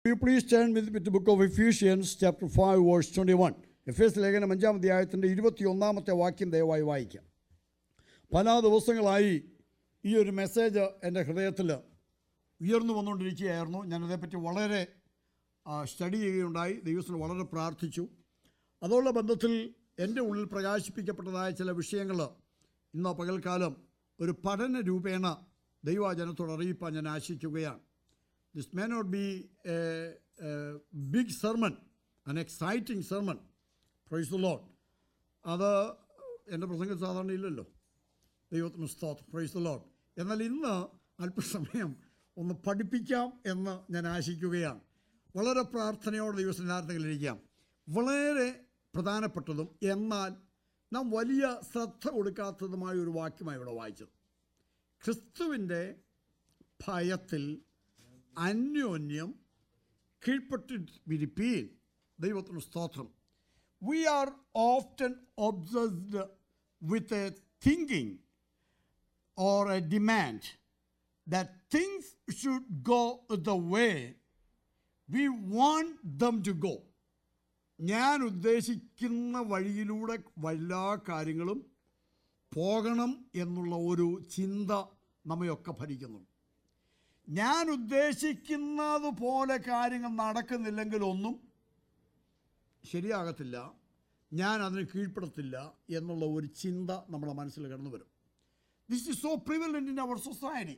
You please turn with me to the book of Ephesians, chapter 5, verse 21. എഫേസ് ലേഖനം അഞ്ചാം അധ്യായത്തിൻ്റെ ഇരുപത്തിയൊന്നാമത്തെ വാക്യം ദയവായി വായിക്കാം പല ദിവസങ്ങളായി ഈ ഒരു മെസ്സേജ് എൻ്റെ ഹൃദയത്തിൽ ഉയർന്നു വന്നുകൊണ്ടിരിക്കുകയായിരുന്നു ഞാനതേപ്പറ്റി വളരെ ആ, സ്റ്റഡി ചെയ്യുകയുണ്ടായി ദൈവത്തിന് വളരെ പ്രാർത്ഥിച്ചു അതുള്ള ബന്ധത്തിൽ എൻ്റെ ഉള്ളിൽ പ്രകാശിപ്പിക്കപ്പെട്ടതായ ചില വിഷയങ്ങൾ ഇന്ന് പകൽക്കാലം ഒരു പഠന രൂപേണ ദൈവജനത്തോട് അറിയിപ്പാൻ ഞാൻ ആശിക്കുകയാണ് this may not be a big sermon an exciting sermon praise the Lord അത് എൻ്റെ പ്രസംഗം സാധാരണ ഇല്ലല്ലോ ദൈവത്തിന് സ്തോത്രം പ്രൈസ് ദ ലോഡ് എന്നാൽ ഇന്ന് അല്പസമയം ഒന്ന് പഠിപ്പിക്കാം എന്ന് ഞാൻ ആശിക്കുകയാണ് വളരെ പ്രാർത്ഥനയോടെ ദൈവസ്നാർത്ഥങ്ങളിരിക്കാം വളരെ പ്രധാനപ്പെട്ടതും എന്നാൽ നാം വലിയ ശ്രദ്ധ കൊടുക്കാത്തതുമായ ഒരു വാക്യമായി ഇവിടെ വായിച്ചത് ക്രിസ്തുവിൻ്റെ ഭയത്തിൽ അന്യോന്യം കീഴ്പ്പെട്ടിരിപ്പീൻ ദൈവത്തിന് സ്തോത്രം we are often obsessed with a thinking or a demand that things should go the way we want them to go. ഞാൻ ഉദ്ദേശിക്കുന്ന വഴിയിലൂടെ എല്ലാ കാര്യങ്ങളും പോകണം എന്നുള്ള ഒരു ചിന്ത നമ്മയൊക്കെ ഭരിക്കുന്നു ഞാൻ ഉദ്ദേശിക്കുന്നത് പോലെ കാര്യങ്ങൾ നടക്കുന്നില്ലെങ്കിൽ ഒന്നും ശരിയാകത്തില്ല ഞാൻ അതിന് കീഴ്പ്പെടത്തില്ല എന്നുള്ള ഒരു ചിന്ത നമ്മുടെ മനസ്സിൽ കടന്നു വരും This is so prevalent in our society.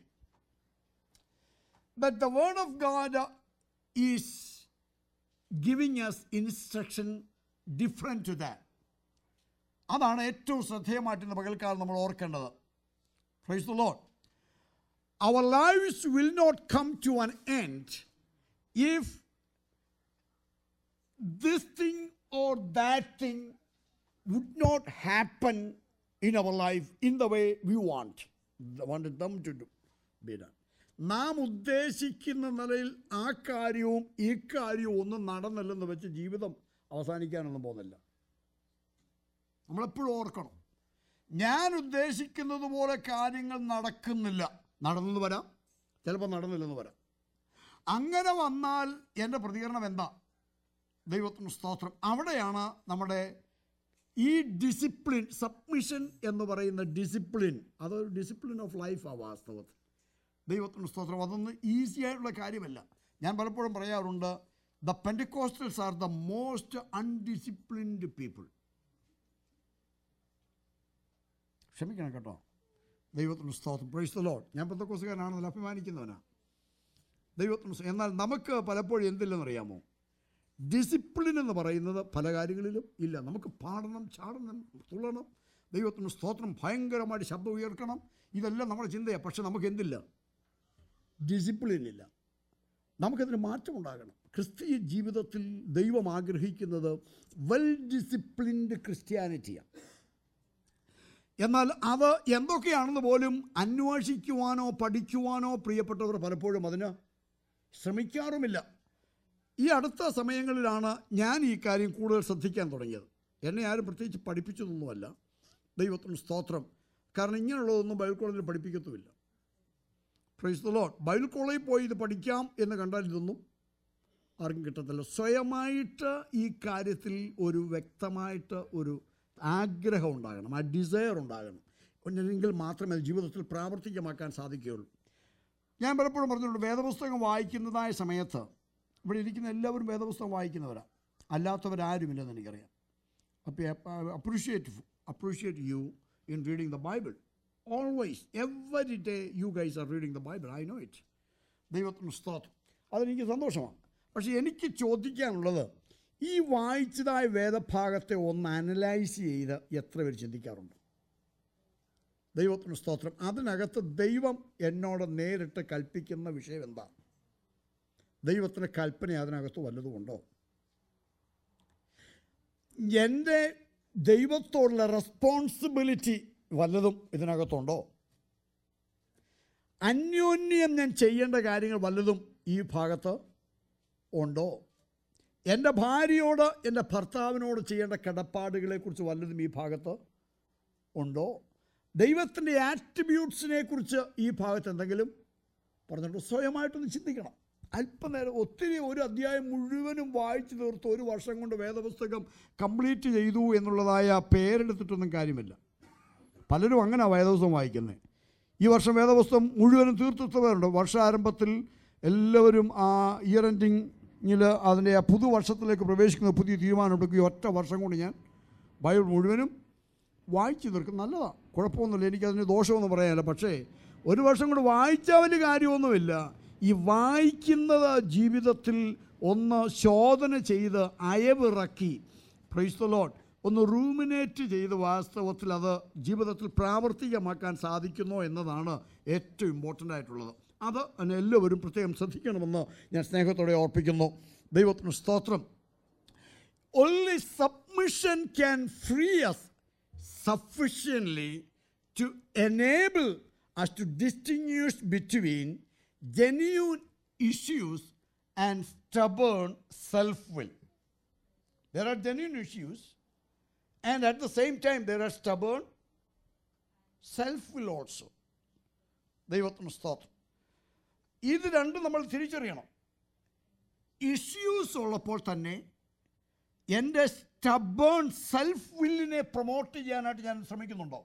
But the Word of God uh, is giving us instruction different to that. അതാണ് ഏറ്റവും ശ്രദ്ധേയമായിട്ട് ഇന്ന് പകൽക്കാലം നമ്മൾ ഓർക്കേണ്ടത് praise the Lord our lives will not come to an end if this thing or that thing would not happen in our life in the way we want, wanted them to do, be done. നാം ഉദ്ദേശിക്കുന്ന നിലയിൽ ആ കാര്യവും ഈ കാര്യവും ഒന്നും നടന്നില്ലെന്ന് വെച്ച് ജീവിതം അവസാനിക്കാനൊന്നും പോകുന്നില്ല നമ്മളെപ്പോഴും ഓർക്കണം ഞാൻ ഉദ്ദേശിക്കുന്നത് പോലെ കാര്യങ്ങൾ നടക്കുന്നില്ല നടന്നെന്ന് വരാം ചിലപ്പോൾ നടന്നില്ലെന്ന് വരാം അങ്ങനെ വന്നാൽ എൻ്റെ പ്രതികരണം എന്താ ദൈവത്തിന് സ്തോത്രം അവിടെയാണ് നമ്മുടെ ഈ ഡിസിപ്ലിൻ സബ്മിഷൻ എന്ന് പറയുന്ന ഡിസിപ്ലിൻ അതൊരു ഡിസിപ്ലിൻ ഓഫ് ലൈഫാണ് വാസ്തവത്തിൽ ദൈവത്തിന് സ്തോത്രം അതൊന്നും ഈസി ആയിട്ടുള്ള കാര്യമല്ല ഞാൻ പലപ്പോഴും പറയാറുണ്ട് the Pentecostals are the most undisciplined people ക്ഷമിക്കണം കേട്ടോ ദൈവത്തിന് സ്തോത്രം പ്രൈസ് ദ ലോഡ് ഞാൻ പെന്തക്കോസുകാരനാണെന്നല്ല അഭിമാനിക്കുന്നവനാണ് ദൈവത്തിന് സ്തോത്രം. എന്നാൽ നമുക്ക് പലപ്പോഴും എന്തില്ലെന്നറിയാമോ ഡിസിപ്ലിൻ എന്ന് പറയുന്നത് പല കാര്യങ്ങളിലും ഇല്ല നമുക്ക് പാടണം ചാടണം തുള്ളണം ദൈവത്തിന് സ്തോത്രം ഭയങ്കരമായിട്ട് ശബ്ദം ഉയർക്കണം ഇതെല്ലാം നമ്മുടെ ചിന്തയാണ് പക്ഷെ നമുക്ക് എന്തില്ല ഡിസിപ്ലിൻ ഇല്ല നമുക്കതിന് മാറ്റമുണ്ടാകണം ക്രിസ്തീയ ജീവിതത്തിൽ ദൈവം ആഗ്രഹിക്കുന്നത് വെൽ ഡിസിപ്ലിൻഡ് ക്രിസ്ത്യാനിറ്റിയാണ് എന്നാൽ അത് എന്തൊക്കെയാണെന്ന് പോലും അന്വേഷിക്കുവാനോ പഠിക്കുവാനോ പ്രിയപ്പെട്ടവർ പലപ്പോഴും അതിന് ശ്രമിക്കാറുമില്ല ഈ അടുത്ത സമയങ്ങളിലാണ് ഞാൻ ഈ കാര്യം കൂടുതൽ ശ്രദ്ധിക്കാൻ തുടങ്ങിയത് എന്നെ ആരും പ്രത്യേകിച്ച് പഠിപ്പിച്ചതൊന്നുമല്ല ദൈവത്തിന് സ്തോത്രം കാരണം ഇങ്ങനെയുള്ളതൊന്നും ബൈബിൾ കോളേജിൽ പഠിപ്പിക്കത്തുമില്ല പ്രൈസ് ദ ലോഡ് ബൈബിൾ കോളേജിൽ പോയി ഇത് പഠിക്കാം എന്ന് കണ്ടാൽ ഇതൊന്നും ആർക്കും കിട്ടത്തില്ല സ്വയമായിട്ട് ഈ കാര്യത്തിൽ ഒരു വ്യക്തമായിട്ട് ഒരു ആഗ്രഹം ഉണ്ടാകണം ആ ഡിസയർ ഉണ്ടാകണം ഉണ്ടെങ്കിൽ മാത്രമേ അത് ജീവിതത്തിൽ പ്രാവർത്തികമാക്കാൻ സാധിക്കുകയുള്ളൂ ഞാൻ പലപ്പോഴും പറഞ്ഞിട്ടുണ്ട് വേദപുസ്തകം വായിക്കുന്നതായ സമയത്ത് ഇവിടെ ഇരിക്കുന്ന എല്ലാവരും വേദപുസ്തകം വായിക്കുന്നവരാണ് അല്ലാത്തവരാരുമില്ലെന്ന് എനിക്കറിയാം അപ്പോൾ appreciate appreciate you in reading the Bible always every day you guys are reading the Bible I know it ദൈവത്തിന് സ്തോത്രം അതെനിക്ക് സന്തോഷമാണ് പക്ഷേ എനിക്ക് ചോദിക്കാനുള്ളത് ഈ വായിച്ചതായ വേദഭാഗത്തെ ഒന്ന് അനലൈസ് ചെയ്ത് എത്ര പേര് ചിന്തിക്കാറുണ്ട് ദൈവത്തിന് സ്തോത്രം അതിനകത്ത് ദൈവം എന്നോട് നേരിട്ട് കൽപ്പിക്കുന്ന വിഷയം എന്താ ദൈവത്തിന് കൽപ്പന അതിനകത്ത് വല്ലതുമുണ്ടോ എൻ്റെ ദൈവത്തോടുള്ള റെസ്പോൺസിബിലിറ്റി വല്ലതും ഇതിനകത്തുണ്ടോ അന്യോന്യം ഞാൻ ചെയ്യേണ്ട കാര്യങ്ങൾ വല്ലതും ഈ ഭാഗത്ത് ഉണ്ടോ എൻ്റെ ഭാര്യയോട് എൻ്റെ ഭർത്താവിനോട് ചെയ്യേണ്ട കടപ്പാടുകളെക്കുറിച്ച് വല്ലതും ഈ ഭാഗത്ത് ഉണ്ടോ ദൈവത്തിൻ്റെ ആട്രിബ്യൂട്ട്സിനെ കുറിച്ച് ഈ ഭാഗത്ത് എന്തെങ്കിലും പറഞ്ഞിട്ട് സ്വയമായിട്ടൊന്ന് ചിന്തിക്കണം അല്പനേരം ഒത്തിരി ഒരു അധ്യായം മുഴുവനും വായിച്ചു തീർത്ത് ഒരു വർഷം കൊണ്ട് വേദപുസ്തകം കംപ്ലീറ്റ് ചെയ്തു എന്നുള്ളതായ പേരെടുത്തിട്ടൊന്നും കാര്യമില്ല പലരും അങ്ങനെ വേദപുസ്തകം വായിക്കുന്നത് ഈ വർഷം വേദപുസ്തകം മുഴുവനും തീർത്തിട്ടവരുണ്ട് വർഷാരംഭത്തിൽ എല്ലാവരും ആ ഇയർ എൻഡിങ്ങിൽ അതിൻ്റെ ആ പുതുവർഷത്തിലേക്ക് പ്രവേശിക്കുന്ന പുതിയ തീരുമാനമെടുക്കുകയും ഒറ്റ വർഷം കൊണ്ട് ഞാൻ ബൈബിൾ മുഴുവനും വായിച്ചു തീർക്കും നല്ലതാണ് കുഴപ്പമൊന്നുമില്ല എനിക്കതിന് ദോഷമൊന്നും പറയാനില്ല പക്ഷേ ഒരു വർഷം കൊണ്ട് വായിച്ചാൽ വലിയ കാര്യമൊന്നുമില്ല ഈ വായിക്കുന്നത് ജീവിതത്തിൽ ഒന്ന് ശോധന ചെയ്ത് അയവിറക്കി പ്രൈസ് ദ ലോഡ് ഒന്ന് റൂമിനേറ്റ് ചെയ്ത് വാസ്തവത്തിൽ അത് ജീവിതത്തിൽ പ്രാവർത്തികമാക്കാൻ സാധിക്കുന്നു എന്നതാണ് ഏറ്റവും ഇമ്പോർട്ടൻ്റ് ആയിട്ടുള്ളത് അത് അതിനെ എല്ലാവരും പ്രത്യേകം ശ്രദ്ധിക്കണമെന്ന് ഞാൻ സ്നേഹത്തോടെ ഓർപ്പിക്കുന്നു ദൈവത്തിന് സ്തോത്രം only submission can free us sufficiently to enable us to distinguish between genuine issues and stubborn self will. There are genuine issues, and at the same time, there are stubborn self will also. ദൈവത്തിന് സ്തോത്രം ഇത് രണ്ടും നമ്മൾ തിരിച്ചറിയണം issues ഉള്ളപ്പോൾ തന്നെ എൻ്റെ stubborn self വില്ലിനെ promote ചെയ്യാനായിട്ട് ഞാൻ ശ്രമിക്കുന്നുണ്ടോ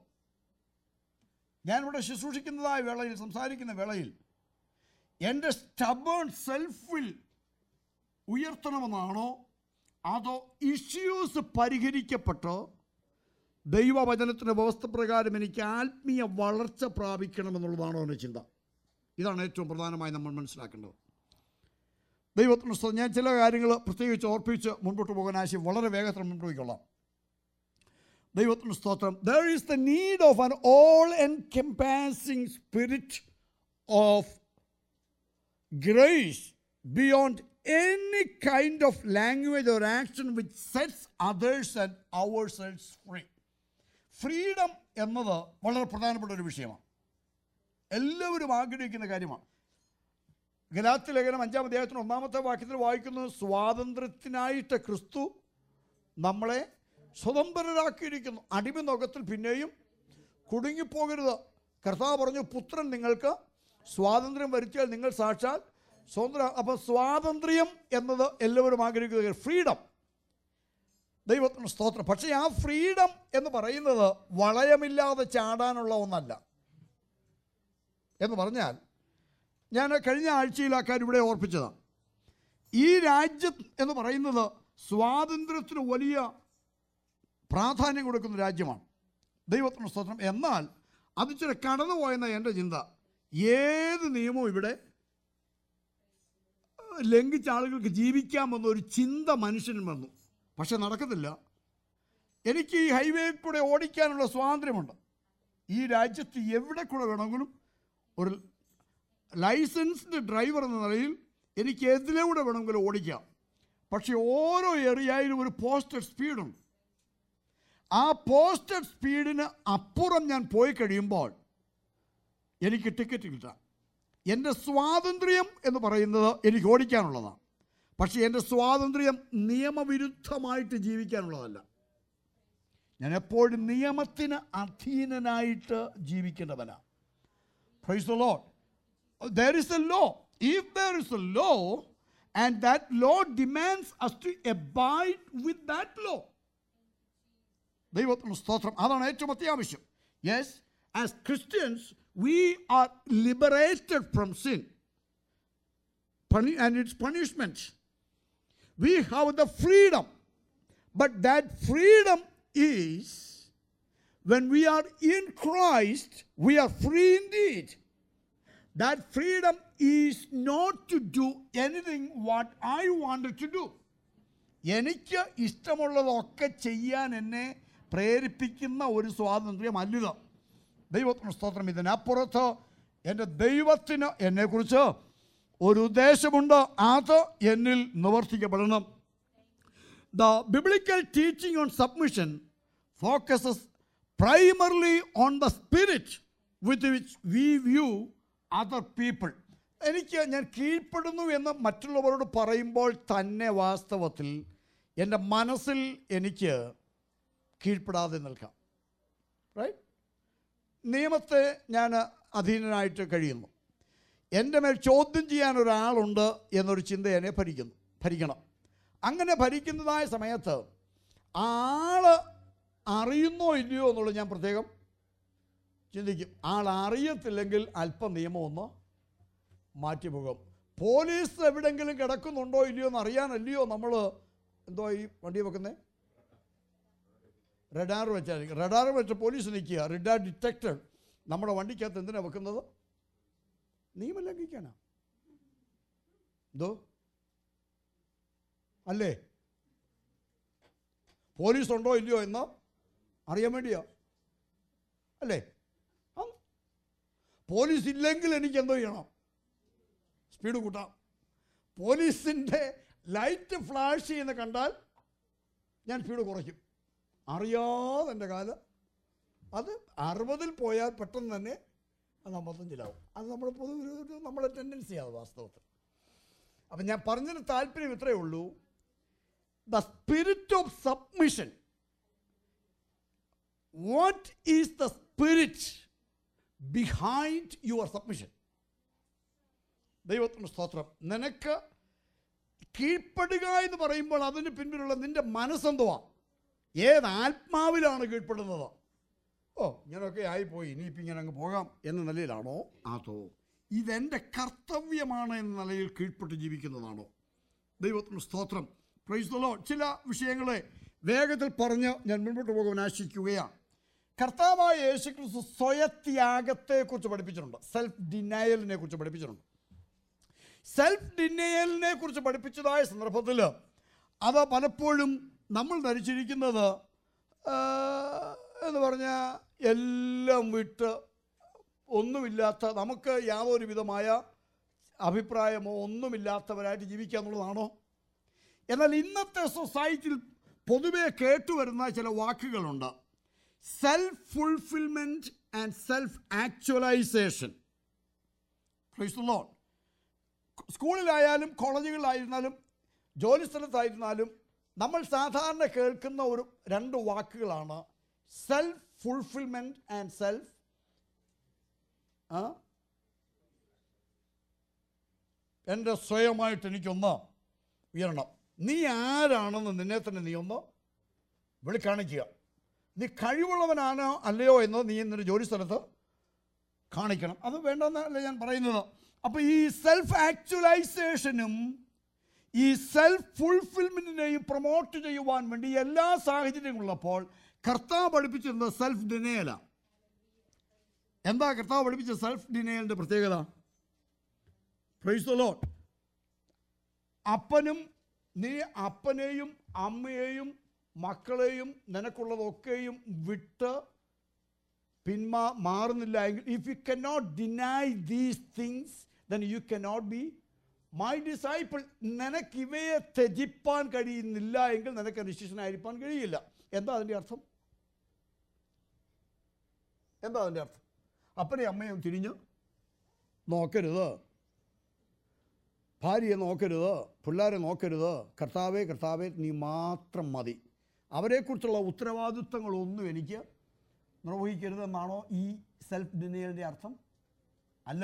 ഞാനിവിടെ ശുശ്രൂഷിക്കുന്നതായ വേളയിൽ സംസാരിക്കുന്ന വേളയിൽ എൻ്റെ സ്റ്റബേൺ സെൽഫ് വിൽ ഉയർത്തണമെന്നാണോ അതോ ഇഷ്യൂസ് പരിഹരിക്കപ്പെട്ടോ ദൈവവചനത്തിൻ്റെ വ്യവസ്ഥ പ്രകാരം എനിക്ക് ആത്മീയ വളർച്ച പ്രാപിക്കണമെന്നുള്ളതാണോ എൻ്റെ ചിന്ത ഇതാണ് ഏറ്റവും പ്രധാനമായി നമ്മൾ മനസ്സിലാക്കേണ്ടത് ദൈവത്തിന് സ്തോത്രം. ഞാൻ ചില കാര്യങ്ങൾ പ്രത്യേകിച്ച് ഓർപ്പിച്ച് മുൻപോട്ട് പോകാൻ ആശയം വളരെ വേഗത്തിൽ മുൻപോട്ട് പോയിക്കൊള്ളാം ദൈവത്തിന് സ്തോത്രം there is the need of an all encompassing spirit of grace beyond any kind of language or action which sets others and ourselves free freedom എന്നത് വളരെ പ്രധാനപ്പെട്ട ഒരു വിഷയമാണ് എല്ലാവരും ആഗ്രഹിക്കുന്ന കാര്യമാണ് ഗലാത്തി ലേഖനം അഞ്ചാം അധ്യായത്തിന് ഒന്നാമത്തെ വാക്യത്തിൽ വായിക്കുന്നത് സ്വാതന്ത്ര്യത്തിനായിട്ട് ക്രിസ്തു നമ്മളെ സ്വതന്ത്രരാക്കിയിരിക്കുന്നു അടിമ നോക്കത്തിൽ പിന്നെയും കുടുങ്ങിപ്പോകരുത് കർത്താവ് പറഞ്ഞു പുത്രൻ നിങ്ങൾക്ക് സ്വാതന്ത്ര്യം വരുത്തിയാൽ നിങ്ങൾ സാക്ഷാൽ സ്വതന്ത്ര അപ്പോൾ സ്വാതന്ത്ര്യം എന്നത് എല്ലാവരും ആഗ്രഹിക്കുന്നത് ഫ്രീഡം ദൈവത്തിന് സ്തോത്രം പക്ഷേ ആ ഫ്രീഡം എന്ന് പറയുന്നത് വളയമില്ലാതെ ചാടാനുള്ള ഒന്നല്ല എന്ന് പറഞ്ഞാൽ ഞാൻ കഴിഞ്ഞ ആഴ്ചയിൽ ആ കാര്യം ഇവിടെ ഓർപ്പിച്ചതാണ് ഈ രാജ്യം എന്ന് പറയുന്നത് സ്വാതന്ത്ര്യത്തിന് വലിയ പ്രാധാന്യം കൊടുക്കുന്ന രാജ്യമാണ് ദൈവത്തിന് സ്തോത്രം എന്നാൽ അത് ചില കടന്നുപോയെന്ന എൻ്റെ ചിന്ത ഏത് നിയമവും ഇവിടെ ലംഘിച്ച ആളുകൾക്ക് ജീവിക്കാമെന്ന ഒരു ചിന്ത മനുഷ്യന് വന്നു പക്ഷെ നടക്കത്തില്ല എനിക്ക് ഈ ഹൈവേ കൂടെ ഓടിക്കാനുള്ള സ്വാതന്ത്ര്യമുണ്ട് ഈ രാജ്യത്ത് എവിടെ കൂടെ വേണമെങ്കിലും ഒരു ലൈസൻസ്ഡ് ഡ്രൈവർ എന്ന നിലയിൽ എനിക്ക് എതിലൂടെ വേണമെങ്കിലും ഓടിക്കാം പക്ഷേ ഓരോ ഏറിയയിലും ഒരു പോസ്റ്റഡ് സ്പീഡുണ്ട് ആ പോസ്റ്റഡ് സ്പീഡിന് അപ്പുറം ഞാൻ പോയി കഴിയുമ്പോൾ എനിക്ക് ടിക്കറ്റ് കിട്ടാം എൻ്റെ സ്വാതന്ത്ര്യം എന്ന് പറയുന്നത് എനിക്ക് ഓടിക്കാനുള്ളതാണ് പക്ഷേ എൻ്റെ സ്വാതന്ത്ര്യം നിയമവിരുദ്ധമായിട്ട് ജീവിക്കാനുള്ളതല്ല ഞാൻ എപ്പോഴും നിയമത്തിന് അധീനനായിട്ട് ജീവിക്കേണ്ടവനാണ് praise the Lord there is a law. If there is a law and that law demands us to abide with that law. ദൈവത്തിന് സ്തോത്രം അതാണ് ഏറ്റവും അത്യാവശ്യം yes as Christians we are liberated from sin and its punishment we have the freedom but that freedom is when we are in Christ we are free indeed that freedom is not to do anything what I wanted to do. എനിക്ക് ഇഷ്ടമുള്ളതൊക്കെ ചെയ്യാൻ എന്നെ പ്രേരിപ്പിക്കുന്ന ഒരു സ്വാതന്ത്ര്യം അല്ലിത് ദൈവത്തിന് സ്തോത്രം ഇതിനപ്പുറത്ത് എൻ്റെ ദൈവത്തിന് എന്നെക്കുറിച്ച് ഒരു ഉദ്ദേശമുണ്ട് അത് എന്നിൽ നിവർത്തിക്കപ്പെടണം The biblical teaching on submission focuses primarily on the spirit with which we view other people. എനിക്ക് ഞാൻ കീഴ്പ്പെടുന്നു എന്ന് മറ്റുള്ളവരോട് പറയുമ്പോൾ തന്നെ വാസ്തവത്തിൽ എൻ്റെ മനസ്സിൽ എനിക്ക് കീഴ്പ്പെടാതെ നിൽക്കാം റൈറ്റ് നിയമത്തെ ഞാൻ അധീനനായിട്ട് കഴിയുന്നു എൻ്റെ മേൽ ചോദ്യം ചെയ്യാൻ ഒരാളുണ്ട് എന്നൊരു ചിന്ത എന്നെ ഭരിക്കുന്നു ഭരിക്കണം അങ്ങനെ ഭരിക്കുന്നതായ സമയത്ത് ആള് അറിയുന്നോ ഇല്ലയോ എന്നുള്ളത് ഞാൻ പ്രത്യേകം ചിന്തിക്കും ആൾ അറിയത്തില്ലെങ്കിൽ അല്പം നിയമം ഒന്ന് മാറ്റിപ്പോകും പോലീസ് എവിടെങ്കിലും കിടക്കുന്നുണ്ടോ ഇല്ലയോ എന്ന് അറിയാനല്ലയോ നമ്മൾ എന്തോ ഈ വണ്ടി വെക്കുന്നത് റഡാർ വെച്ചായിരിക്കും റഡാർ വെച്ച് പോലീസ് നിൽക്കുക റഡാർ ഡിറ്റക്ടർ നമ്മുടെ വണ്ടിക്കകത്ത് എന്തിനാണ് വെക്കുന്നത് നിയമം ലംഘിക്കാനാ എന്തോ അല്ലേ പോലീസ് ഉണ്ടോ ഇല്ലയോ എന്ന് അറിയാൻ വേണ്ടിയാ അല്ലേ ആ. പോലീസ് ഇല്ലെങ്കിൽ എനിക്ക് എന്തോ ചെയ്യണം സ്പീഡ് കൂട്ടാം പോലീസിൻ്റെ ലൈറ്റ് ഫ്ലാഷ് ചെയ്യുന്ന കണ്ടാൽ ഞാൻ സ്പീഡ് കുറയ്ക്കും അറിയാതെ എൻ്റെ കാല് അത് അറുപതിൽ പോയാൽ പെട്ടെന്ന് തന്നെ അത് അമ്പത്തഞ്ചിലാവും അത് നമ്മുടെ പൊതു ഒരു- ഒരു നമ്മുടെ ടെൻഡൻസിയാണ് വാസ്തവത്തിൽ അപ്പം ഞാൻ പറഞ്ഞതിന് താല്പര്യം ഇത്രയേ ഉള്ളൂ the spirit of submission what is the spirit behind your submission ദൈവത്തിന് സ്തോത്രം നിനക്ക് കീഴ്പ്പെടുക എന്ന് പറയുമ്പോൾ അതിന് പിൻപിലുള്ള നിന്റെ മനസ്സെന്തുവാ ഏത് ആത്മാവിലാണ് കീഴ്പ്പെടുന്നത് ഓ ഇങ്ങനെയൊക്കെ ആയിപ്പോയി ഇനിയിപ്പോൾ ഇങ്ങനെ അങ്ങ് പോകാം എന്ന നിലയിലാണോ അതോ ഇതെൻ്റെ കർത്തവ്യമാണ് എന്ന നിലയിൽ കീഴ്പ്പെട്ട് ജീവിക്കുന്നതാണോ ദൈവത്തിന് സ്തോത്രം പ്രൈസ്തലോ ചില വിഷയങ്ങളെ വേഗത്തിൽ പറഞ്ഞ് ഞാൻ മുൻപോട്ട് പോകാൻ ആശിക്കുകയാണ് കർത്താവായ യേശു ക്രിസ്തു സ്വയത്യാഗത്തെക്കുറിച്ച് പഠിപ്പിച്ചിട്ടുണ്ട് സെൽഫ് ഡിനയലിനെ കുറിച്ച് പഠിപ്പിച്ചിട്ടുണ്ട് സെൽഫ് ഡിനയലിനെ കുറിച്ച് പഠിപ്പിച്ചതായ സന്ദർഭത്തിൽ അത് പലപ്പോഴും നമ്മൾ ധരിച്ചിരിക്കുന്നത് ആ, എന്ന് പറഞ്ഞാൽ എല്ലാം വിട്ട് ഒന്നുമില്ലാത്ത നമുക്ക് യാതൊരു വിധമായ അഭിപ്രായമോ ഒന്നുമില്ലാത്തവരായിട്ട് ജീവിക്കുക എന്നുള്ളതാണോ എന്നാൽ ഇന്നത്തെ സൊസൈറ്റിയിൽ പൊതുവെ കേട്ടുവരുന്ന ചില വാക്കുകളുണ്ട് self fulfilment and self actualisation ലോൺ സ്കൂളിലായാലും കോളേജുകളിലായിരുന്നാലും ജോലി സ്ഥലത്തായിരുന്നാലും നമ്മൾ സാധാരണ കേൾക്കുന്ന ഒരു രണ്ട് വാക്കുകളാണ് സെൽഫ് ഫുൾഫിൽമെൻറ്റ് ആൻഡ് സെൽഫ് എൻ്റെ സ്വയമായിട്ട് എനിക്കൊന്ന് ഉയരണം നീ ആരാണെന്ന് നിന്നെ തന്നെ നീ ഒന്ന് വിളിക്കാണിക്കുക നീ കഴിവുള്ളവനാണോ അല്ലയോ എന്ന് നീ ഇന്നൊരു ജോലി സ്ഥലത്ത് കാണിക്കണം അത് വേണ്ടെന്നല്ല ഞാൻ പറയുന്നത് അപ്പോൾ ഈ സെൽഫ് ആക്ച്വലൈസേഷനും ഈ സെൽഫ് ഫുൾഫിൽമെൻറ്റിനെയും പ്രൊമോട്ട് ചെയ്യുവാൻ വേണ്ടി എല്ലാ സാഹചര്യങ്ങളുള്ളപ്പോൾ കർത്താവ് പഠിപ്പിച്ചിരുന്നത് സെൽഫ് ഡിനയലാണ് എന്താ കർത്താവ് പഠിപ്പിച്ച സെൽഫ് ഡിനയലിൻ്റെ പ്രത്യേകത പ്രൈസ് ദ ലോട്ട് അപ്പനും നീ അപ്പനെയും അമ്മയെയും മക്കളെയും നിനക്കുള്ളതൊക്കെയും വിട്ട് പിന്മാ മാറുന്നില്ല എങ്കിൽ if you cannot deny these things then you cannot be my disciple നിനക്ക് ഇവയെ ത്യജിപ്പാൻ കഴിയുന്നില്ല എങ്കിൽ നിനക്ക് നിശിഷ്യനായിരിക്കാൻ കഴിയില്ല എന്താ അതിൻ്റെ അർത്ഥം എന്താ അതിൻ്റെ അർത്ഥം അപ്പനെ അമ്മയും തിരിഞ്ഞ് നോക്കരുത് ഭാര്യയെ നോക്കരുത് പിള്ളേരെ നോക്കരുത് കർത്താവേ കർത്താവേ നീ മാത്രം മതി അവരെക്കുറിച്ചുള്ള ഉത്തരവാദിത്വങ്ങളൊന്നും എനിക്ക് നിർവഹിക്കരുതെന്നാണോ ഈ സെൽഫ് ഡിനയലിൻ്റെ അർത്ഥം അല്ല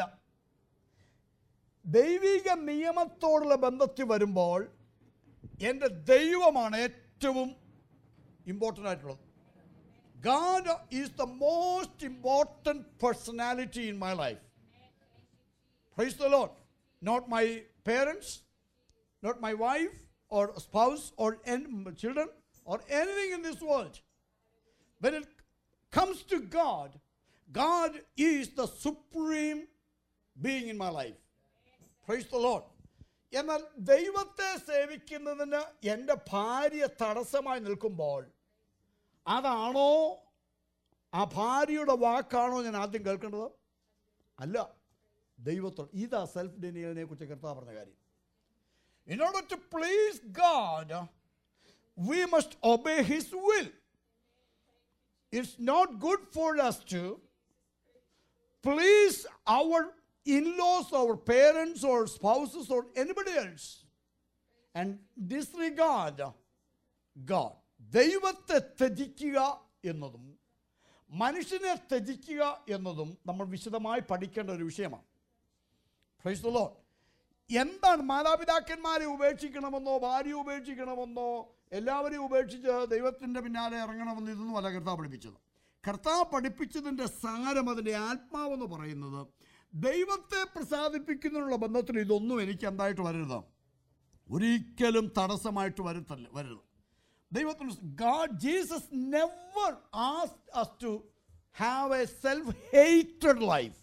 ദൈവിക നിയമത്തോടുള്ള ബന്ധത്തിൽ വരുമ്പോൾ എൻ്റെ ദൈവമാണ് ഏറ്റവും ഇമ്പോർട്ടൻ്റ് ആയിട്ടുള്ളത് God is the most important personality in my life Praise the Lord. Not my parents, not my wife or spouse or any children or anything in this world. When it comes to God, God is the supreme being in my life. Praise the Lord. എന്നാൽ ദൈവത്തെ സേവിക്കുന്നതിന് എൻ്റെ ഭാര്യ തടസ്സമായി നിൽക്കുമ്പോൾ അതാണോ ആ ഭാര്യയുടെ വാക്കാണോ ഞാൻ ആദ്യം കേൾക്കേണ്ടത് അല്ല ദൈവത്തോട് ഇതാ സെൽഫ് ഡെനിയലിനെ കുറിച്ച് കർത്താവ് പറഞ്ഞ കാര്യം in order to please God we must obey his will it's not good for us to please our in-laws our parents or spouses or anybody else and disregard God ദൈവത്തെ ത്യജിക്കുക എന്നതും മനുഷ്യനെ ത്യജിക്കുക എന്നതും നമ്മൾ വിശദമായി പഠിക്കേണ്ട ഒരു വിഷയമാണ് Praise the Lord. എന്താണ് മാതാപിതാക്കന്മാരെ ഉപേക്ഷിക്കണമെന്നോ ഭാര്യ ഉപേക്ഷിക്കണമെന്നോ എല്ലാവരെയും ഉപേക്ഷിച്ച് ദൈവത്തിൻ്റെ പിന്നാലെ ഇറങ്ങണമെന്ന് ഇതൊന്നും അല്ല കർത്താവ് പഠിപ്പിച്ചത് കർത്താവ് പഠിപ്പിച്ചതിൻ്റെ സാരം അതിൻ്റെ ആത്മാവെന്ന് പറയുന്നത് ദൈവത്തെ പ്രസാദിപ്പിക്കുന്നതിനുള്ള ബന്ധത്തിൽ ഇതൊന്നും എനിക്ക് എന്തായിട്ട് വരരുത് ഒരിക്കലും തടസ്സമായിട്ട് വരുത്തല്ല വരരുത് ദൈവത്തിന് God Jesus never asked us to have a self hated life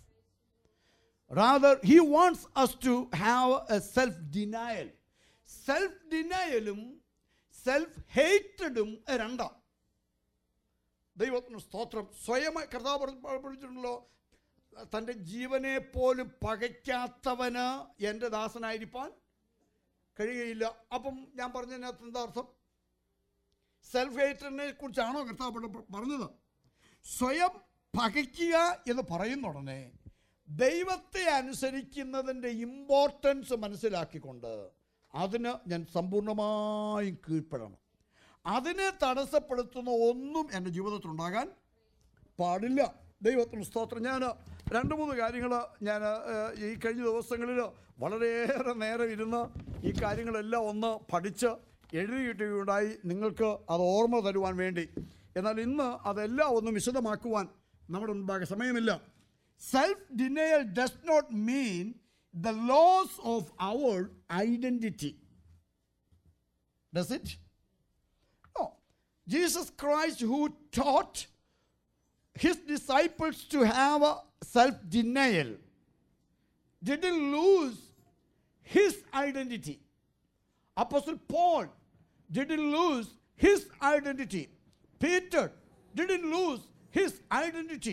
rather he wants us to have a self denial self ഡിനയലും സെൽഫ് ഹേറ്റഡും രണ്ടാം ദൈവത്തിന് സ്തോത്രം സ്വയം കർത്താവ് പഠി- പഠിച്ചിട്ടുണ്ടല്ലോ തൻ്റെ ജീവനെ പോലും പകയ്ക്കാത്തവന് എൻ്റെ ദാസനായിരിക്കാൻ കഴിയുകയില്ല അപ്പം ഞാൻ പറഞ്ഞതിനകത്ത് എന്താ അർത്ഥം സെൽഫ് ഹേറ്ററിനെ കുറിച്ചാണോ കർത്താവ് പഠി- പറഞ്ഞത് സ്വയം പകയ്ക്കുക എന്ന് പറയുന്ന ഉടനെ ദൈവത്തെ അനുസരിക്കുന്നതിൻ്റെ ഇമ്പോർട്ടൻസ് മനസ്സിലാക്കിക്കൊണ്ട് അതിന് ഞാൻ സമ്പൂർണ്ണമായും കീഴ്പ്പെടണം അതിനെ തടസ്സപ്പെടുത്തുന്ന ഒന്നും എൻ്റെ ജീവിതത്തിൽ ഉണ്ടാകാൻ പാടില്ല ദൈവത്തിന് സ്തോത്രം ഞാൻ രണ്ട് മൂന്ന് കാര്യങ്ങൾ ഞാൻ ഏഹ്, ഈ കഴിഞ്ഞ ദിവസങ്ങളിൽ വളരെയേറെ നേരം ഇരുന്ന് ഈ കാര്യങ്ങളെല്ലാം ഒന്ന് പഠിച്ച് എഴുതിയിട്ടുണ്ടായി നിങ്ങൾക്ക് അത് ഓർമ്മ തരുവാൻ വേണ്ടി എന്നാൽ ഇന്ന് അതെല്ലാം ഒന്നും വിശദമാക്കുവാൻ നമ്മുടെ മുൻപാകെ സമയമില്ല self denial does not mean the loss of our identity does it No. Jesus Christ, who taught his disciples to have a self denial, didn't lose his identity. Apostle Paul didn't lose his identity. Peter didn't lose his identity.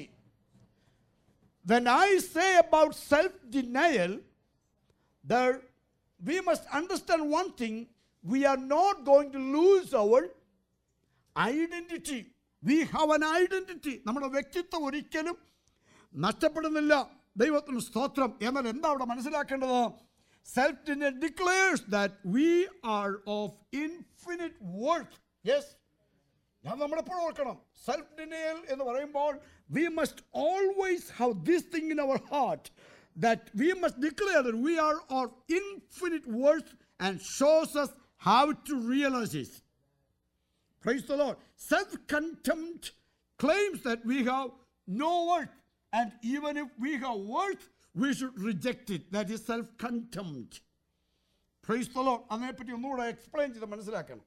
When I say about self denial, there we must understand one thing we are not going to lose our identity we have an identity നമ്മുടെ വ്യക്തിത്വം ഒരിക്കലും നഷ്ടപ്പെടുന്നില്ല ദൈവത്തിന് സ്തോത്രം എന്നാൽ എന്താ അവിടെ മനസ്സിലാക്കേണ്ടത് self denial declares that we are of infinite worth yes ഞാൻ നമ്മളെപ്പോഴും ഓർക്കണം സെൽഫ് ഡിനയൽ എന്ന് പറയുമ്പോൾ we must always have this thing in our heart that we must declare that we are of infinite worth and shows us how to realize this. Praise the Lord. Self contempt claims that we have no worth, and even if we have worth, we should reject it. That is self contempt. Praise the Lord. അതിനെപ്പറ്റി ഒന്നുകൂടെ explain ചെയ്ത് മനസ്സിലാക്കണം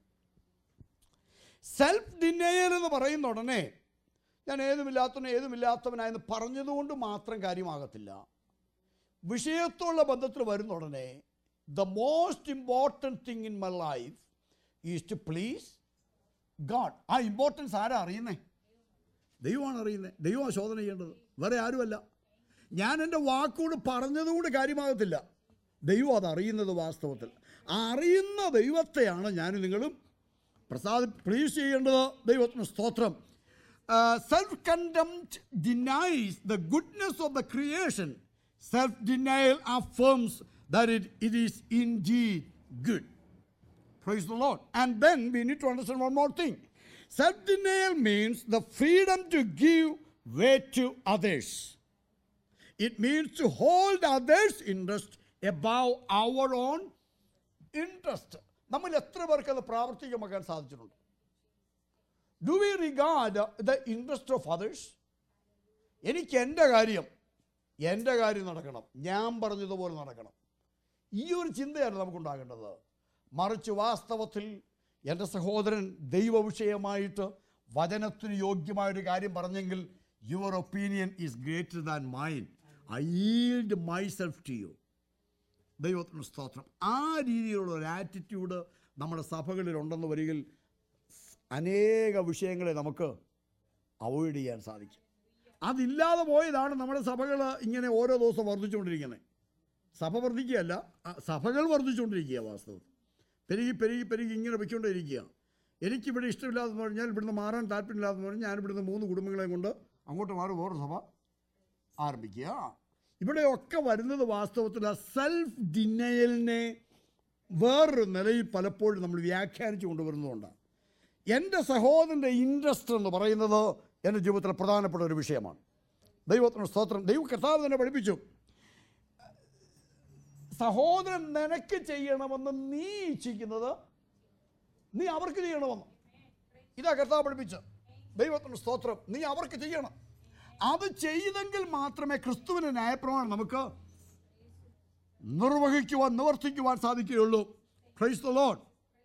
self denial എന്ന് പറയുന്ന ഉടനെ ഞാൻ ഏതുമില്ലാത്തവനെ ഏതുമില്ലാത്തവനായെന്ന് പറഞ്ഞതുകൊണ്ട് മാത്രം കാര്യമാകത്തില്ല വിഷയത്തോടുള്ള ബന്ധത്തിൽ വരുന്ന ഉടനെ the most important thing in my life is to please God ആ ഇമ്പോർട്ടൻസ് ആരാ അറിയുന്നേ ദൈവമാണ് അറിയുന്നത് ദൈവമാണ് ശോധന ചെയ്യേണ്ടത് വേറെ ആരുമല്ല ഞാൻ എൻ്റെ വാക്കുകൊണ്ട് പറഞ്ഞതുകൊണ്ട് കാര്യമാകത്തില്ല ദൈവം അത് അറിയുന്നത് വാസ്തവത്തിൽ ആ അറിയുന്ന ദൈവത്തെയാണ് ഞാനും നിങ്ങളും പ്രസാദ പ്ലീസ് ചെയ്യേണ്ടത് ദൈവത്തിന് സ്തോത്രം self contempt denies the goodness of the creation self denial affirms that it it is indeed good Praise the Lord. And then we need to understand one more thing. Self denial means the freedom to give way to others. It means to hold others' interest above our own interest. നമ്മൾ എത്ര പേർക്ക് അത് പ്രാവർത്തികമാക്കാൻ സാധിച്ചിട്ടുണ്ട് do we regard the interest of others എനിക്ക് എൻ്റെ കാര്യം എൻ്റെ കാര്യം നടക്കണം ഞാൻ പറഞ്ഞതുപോലെ നടക്കണം ഈ ഒരു ചിന്തയാണ് നമുക്കുണ്ടാകേണ്ടത് മറിച്ച് വാസ്തവത്തിൽ എൻ്റെ സഹോദരൻ ദൈവവിഷയമായിട്ട് വചനത്തിന് യോഗ്യമായൊരു കാര്യം പറഞ്ഞെങ്കിൽ your opinion is greater than mine I yield myself to you ദൈവത്തിന് സ്തോത്രം ആ രീതിയിലുള്ള ഒരു ആറ്റിറ്റ്യൂഡ് നമ്മുടെ സഭകളിൽ ഉണ്ടെന്ന് വരികിൽ അനേക വിഷയങ്ങളെ നമുക്ക് അവോയ്ഡ് ചെയ്യാൻ സാധിക്കും അതില്ലാതെ പോയതാണ് നമ്മുടെ സഭകൾ ഇങ്ങനെ ഓരോ ദിവസം വർദ്ധിച്ചുകൊണ്ടിരിക്കുന്നത് സഭ വർദ്ധിക്കുകയല്ല ആ സഭകൾ വർദ്ധിച്ചുകൊണ്ടിരിക്കുക വാസ്തവത്തിൽ പെരുകി പെരുകി പെരുകി ഇങ്ങനെ വെച്ചുകൊണ്ടിരിക്കുക എനിക്കിവിടെ ഇഷ്ടമില്ലാതെന്ന് പറഞ്ഞാൽ ഇവിടുന്ന് മാറാൻ താല്പര്യമില്ലാതെന്ന് പറഞ്ഞാൽ ഞാൻ ഇവിടുന്ന് മൂന്ന് കുടുംബങ്ങളെ കൊണ്ട് അങ്ങോട്ട് മാറി വേറൊരു സഭ ആരംഭിക്കുക ഇവിടെയൊക്കെ വരുന്നത് വാസ്തവത്തിൽ ആ സെൽഫ് ഡിനയലിനെ വേറൊരു നിലയിൽ പലപ്പോഴും നമ്മൾ വ്യാഖ്യാനിച്ചു കൊണ്ടുവരുന്നതുകൊണ്ടാണ് എൻ്റെ സഹോദരൻ്റെ ഇൻട്രസ്റ്റ് എന്ന് പറയുന്നത് എൻ്റെ ജീവിതത്തിലെ പ്രധാനപ്പെട്ട ഒരു വിഷയമാണ് ദൈവത്തിന് സ്തോത്രം ദൈവ കർത്താവ് തന്നെ പഠിപ്പിച്ചു സഹോദരൻ നിനക്ക് ചെയ്യണമെന്ന് നീ ഇച്ഛിക്കുന്നത് നീ അവർക്ക് ചെയ്യണമെന്ന് ഇതാ കർത്താവ് പഠിപ്പിച്ച് ദൈവത്തിന് സ്തോത്രം നീ അവർക്ക് ചെയ്യണം അത് ചെയ്തെങ്കിൽ മാത്രമേ ക്രിസ്തുവിൻ്റെ ന്യായപ്രമാണം നമുക്ക് നിർവഹിക്കുവാൻ നിവർത്തിക്കുവാൻ സാധിക്കുകയുള്ളൂ praise the Lord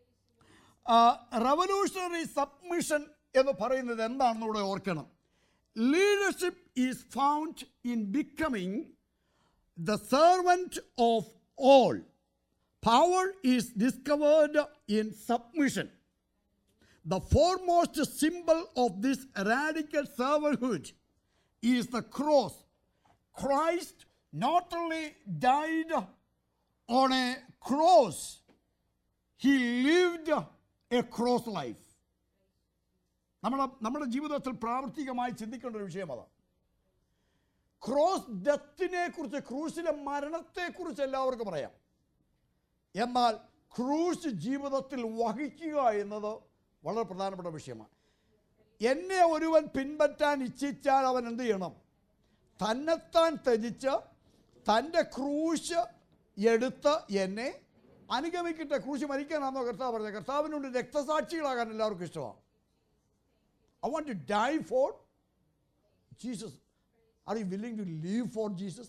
revolutionary submission എന്ന് പറയുന്നത് എന്താണെന്ന് ഇവിടെ ഓർക്കണം leadership is found in becoming the servant of all power is discovered in submission The foremost symbol of this radical servanthood is the cross. Christ not only died on a cross, he lived a cross life. നമ്മുടെ നമ്മുടെ ജീവിതത്തിൽ പ്രാവർത്തികമായി ചിന്തിക്കേണ്ട ഒരു വിഷയം അതാണ് cross ഡെത്തിനെ കുറിച്ച് ക്രൂശിലെ മരണത്തെക്കുറിച്ച് എല്ലാവർക്കും പറയാം എന്നാൽ ക്രൂശ് ജീവിതത്തിൽ വഹിക്കുക എന്നത് വളരെ പ്രധാനപ്പെട്ട വിഷയമാണ് എന്നെ ഒരുവൻ പിൻപറ്റാൻ ഇച്ഛിച്ചാൽ അവൻ എന്ത് ചെയ്യണം തന്നെത്താൻ ത്യജിച്ച് തൻ്റെ ക്രൂശ് എടുത്ത് എന്നെ അനുഗമിക്കട്ടെ ക്രൂശ് മരിക്കാനാണെന്നോ കർത്താവ് പറഞ്ഞത് കർത്താവിനുണ്ട് രക്തസാക്ഷികളാകാൻ എല്ലാവർക്കും ഇഷ്ടമാണ് I want to die for Jesus are you willing to live for Jesus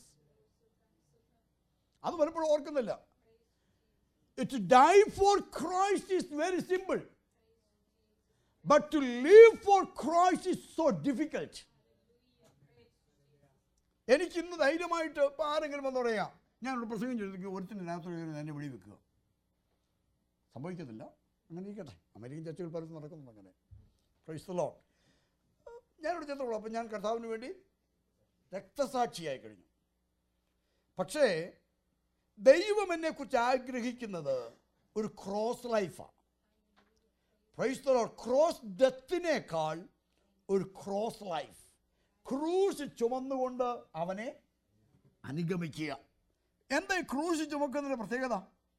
അത് പലപ്പോഴും ഓർക്കുന്നില്ല To die for Christ is very simple. But to live for Christ is so difficult. എനിക്ക് ഇന്ന് ധൈര്യമായിട്ട് ഇപ്പം ആരെങ്കിലും വന്ന് പറയാം ഞാനൊരു പ്രസംഗം ചെയ്തിരിക്കും ഒരുത്തിനകത്ത് എന്നെ വെളി വെക്കുക സംഭവിക്കത്തില്ല അങ്ങനെ ഇരിക്കട്ടെ അമേരിക്കൻ ചർച്ചകൾ പലതും നടക്കുന്നുണ്ട് അങ്ങനെ ക്രൈസ്തലോ ഞാനിവിടെ ചെന്നുള്ളൂ അപ്പം ഞാൻ കർത്താവിന് വേണ്ടി രക്തസാക്ഷിയായി കഴിഞ്ഞു പക്ഷേ ദൈവം എന്നെക്കുറിച്ച് ആഗ്രഹിക്കുന്നത് ഒരു ക്രോസ് ലൈഫാണ് പ്രൈസ്തലോ ക്രോസ് ഡെത്തിനേക്കാൾ ഒരു ക്രോസ് ലൈഫ് ക്രൂശ് ചുമന്നുകൊണ്ട് അവനെ അനുഗമിക്കുക എന്താ ഈ ക്രൂശ് ചുമക്കുന്നതിൻ്റെ പ്രത്യേകത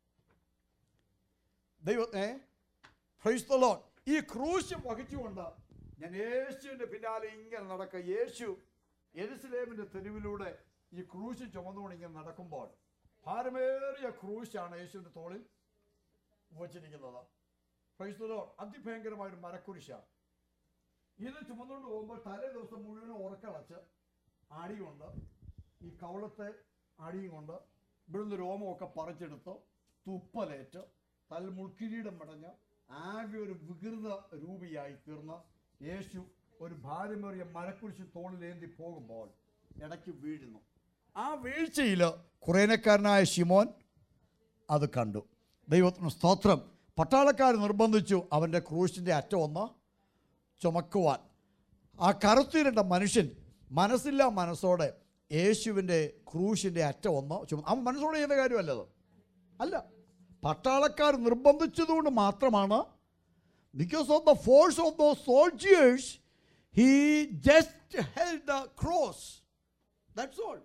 ദൈവത്തെ പ്രൈസ്തലോ ഈ ക്രൂശ് വഹിച്ചുകൊണ്ട് ഞാൻ യേശുവിൻ്റെ പിന്നാലെ ഇങ്ങനെ നടക്കുക യേശു എരുസലേമിൻ്റെ തെരുവിലൂടെ ഈ ക്രൂശ് ചുമന്നുകൊണ്ട് ഇങ്ങനെ നടക്കുമ്പോൾ ഭാരമേറിയ ക്രൂശാണ് യേശുവിൻ്റെ തോളിൽ വച്ചിരിക്കുന്നത് ക്രൈസ്തലോ അതിഭയങ്കരമായ ഒരു മരക്കുരിശാണ് ഇത് ചുമന്നുകൊണ്ട് പോകുമ്പോൾ തലേ ദിവസം മുഴുവനും ഉറക്കളച്ച് ആടിയുണ്ട് ഈ കവളത്തെ അടിയും കൊണ്ട് ഇവിടുന്ന് രോമമൊക്കെ പറിച്ചെടുത്ത് തുപ്പലേറ്റ് തൽ മുൾക്കിരീടം മടഞ്ഞ് ആകെ ഒരു വികൃത രൂപിയായി തീർന്ന് യേശു ഒരു ഭാര്യമേറിയ മരക്കുരിശ് തോളിലേന്തി പോകുമ്പോൾ ഇടയ്ക്ക് വീഴുന്നു ആ വീഴ്ചയിൽ കുറേനക്കാരനായ ഷിമോൻ അത് കണ്ടു ദൈവത്തിന് സ്തോത്രം പട്ടാളക്കാർ നിർബന്ധിച്ചു അവൻ്റെ ക്രൂശിൻ്റെ അറ്റം ഒന്ന് ചുമക്കുവാൻ ആ കറുത്തിരണ്ട മനുഷ്യൻ മനസ്സില്ല മനസ്സോടെ യേശുവിൻ്റെ ക്രൂശിൻ്റെ അറ്റം ഒന്ന് ചുമ അവൻ മനസ്സോടെ ചെയ്യുന്ന കാര്യമല്ലത് അല്ല പട്ടാളക്കാർ നിർബന്ധിച്ചതുകൊണ്ട് മാത്രമാണ് because of the force of those soldiers he just held the cross that's all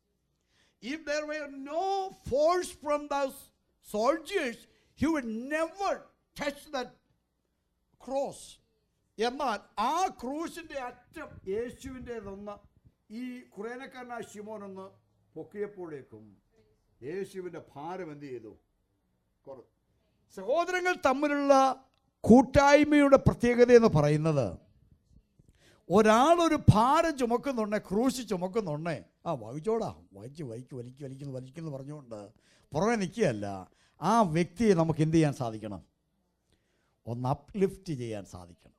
if there were no force from those soldiers, he would never touch that cross. എന്നാൽ ആ ക്രൂശിൻ്റെ അറ്റം യേശുവിൻ്റെതെന്ന് ഈ കുറേനക്കാരനായ ശിമോനൊന്ന് പൊക്കിയപ്പോഴേക്കും യേശുവിൻ്റെ ഭാരം എന്ത് ചെയ്തു കുറ സഹോദരങ്ങൾ തമ്മിലുള്ള കൂട്ടായ്മയുടെ പ്രത്യേകത എന്ന് പറയുന്നത് ഒരാളൊരു ഭാരം ചുമക്കുന്നുണ്ടേ ക്രൂശ് ചുമക്കുന്നുണ്ടേ ആ വഹിച്ചോടാ വഹിച്ച് വഹിക്ക് വലിക്ക് വലിക്കുന്നു വലിക്കുന്നു പറഞ്ഞുകൊണ്ട് പുറമെ നിൽക്കുകയല്ല ആ വ്യക്തിയെ നമുക്ക് എന്ത് ചെയ്യാൻ സാധിക്കണം ഒന്ന് അപ്ലിഫ്റ്റ് ചെയ്യാൻ സാധിക്കണം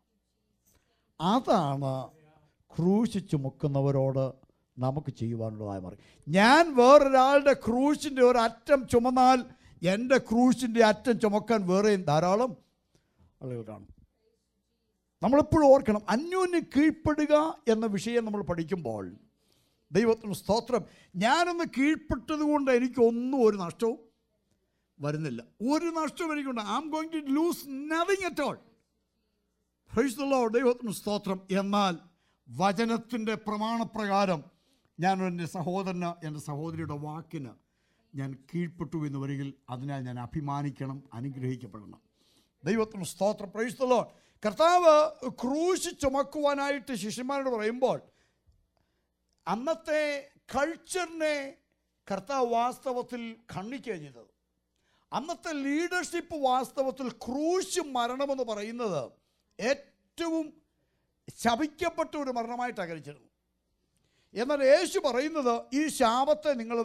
അതാണ് ക്രൂശ് ചുമക്കുന്നവരോട് നമുക്ക് ചെയ്യുവാനുള്ളതായ മാറി ഞാൻ വേറൊരാളുടെ ക്രൂശിൻ്റെ ഒരു അറ്റം ചുമന്നാൽ എൻ്റെ ക്രൂശിൻ്റെ അറ്റം ചുമക്കാൻ വേറെയും ധാരാളം ആളുകൾ കാണും നമ്മളെപ്പോഴും ഓർക്കണം അന്യോന്യം കീഴ്പ്പെടുക എന്ന വിഷയം നമ്മൾ പഠിക്കുമ്പോൾ ദൈവത്തിന് സ്തോത്രം ഞാനൊന്ന് കീഴ്പ്പെട്ടത് കൊണ്ട് എനിക്കൊന്നും ഒരു നഷ്ടവും വരുന്നില്ല ഒരു നഷ്ടവും എനിക്കുണ്ട് I am going to lose nothing at all ഹൈസ്തുള്ള ദൈവത്തിന് സ്തോത്രം എന്നാൽ വചനത്തിൻ്റെ പ്രമാണപ്രകാരം ഞാൻ എൻ്റെ സഹോദരന് എൻ്റെ സഹോദരിയുടെ വാക്കിന് ഞാൻ കീഴ്പ്പെട്ടു എന്ന് വരികിൽ അതിനാൽ ഞാൻ അഭിമാനിക്കണം അനുഗ്രഹിക്കപ്പെടണം ദൈവത്തിന് സ്തോത്രം പ്രൈസ്തലോ കർത്താവ് ക്രൂശ് ചുമക്കുവാനായിട്ട് ശിഷ്യന്മാരോട് പറയുമ്പോൾ അന്നത്തെ കൾച്ചറിനെ കർത്താവ് വാസ്തവത്തിൽ ഖണ്ഡിക്കുകയാണ് ചെയ്തത് അന്നത്തെ ലീഡർഷിപ്പ് വാസ്തവത്തിൽ ക്രൂശ് മരണമെന്ന് പറയുന്നത് ഏറ്റവും ശപിക്കപ്പെട്ട ഒരു മരണമായിട്ടാണ് കഴിച്ചിരുന്നു എന്നാൽ യേശു പറയുന്നത് ഈ ശാപത്തെ നിങ്ങൾ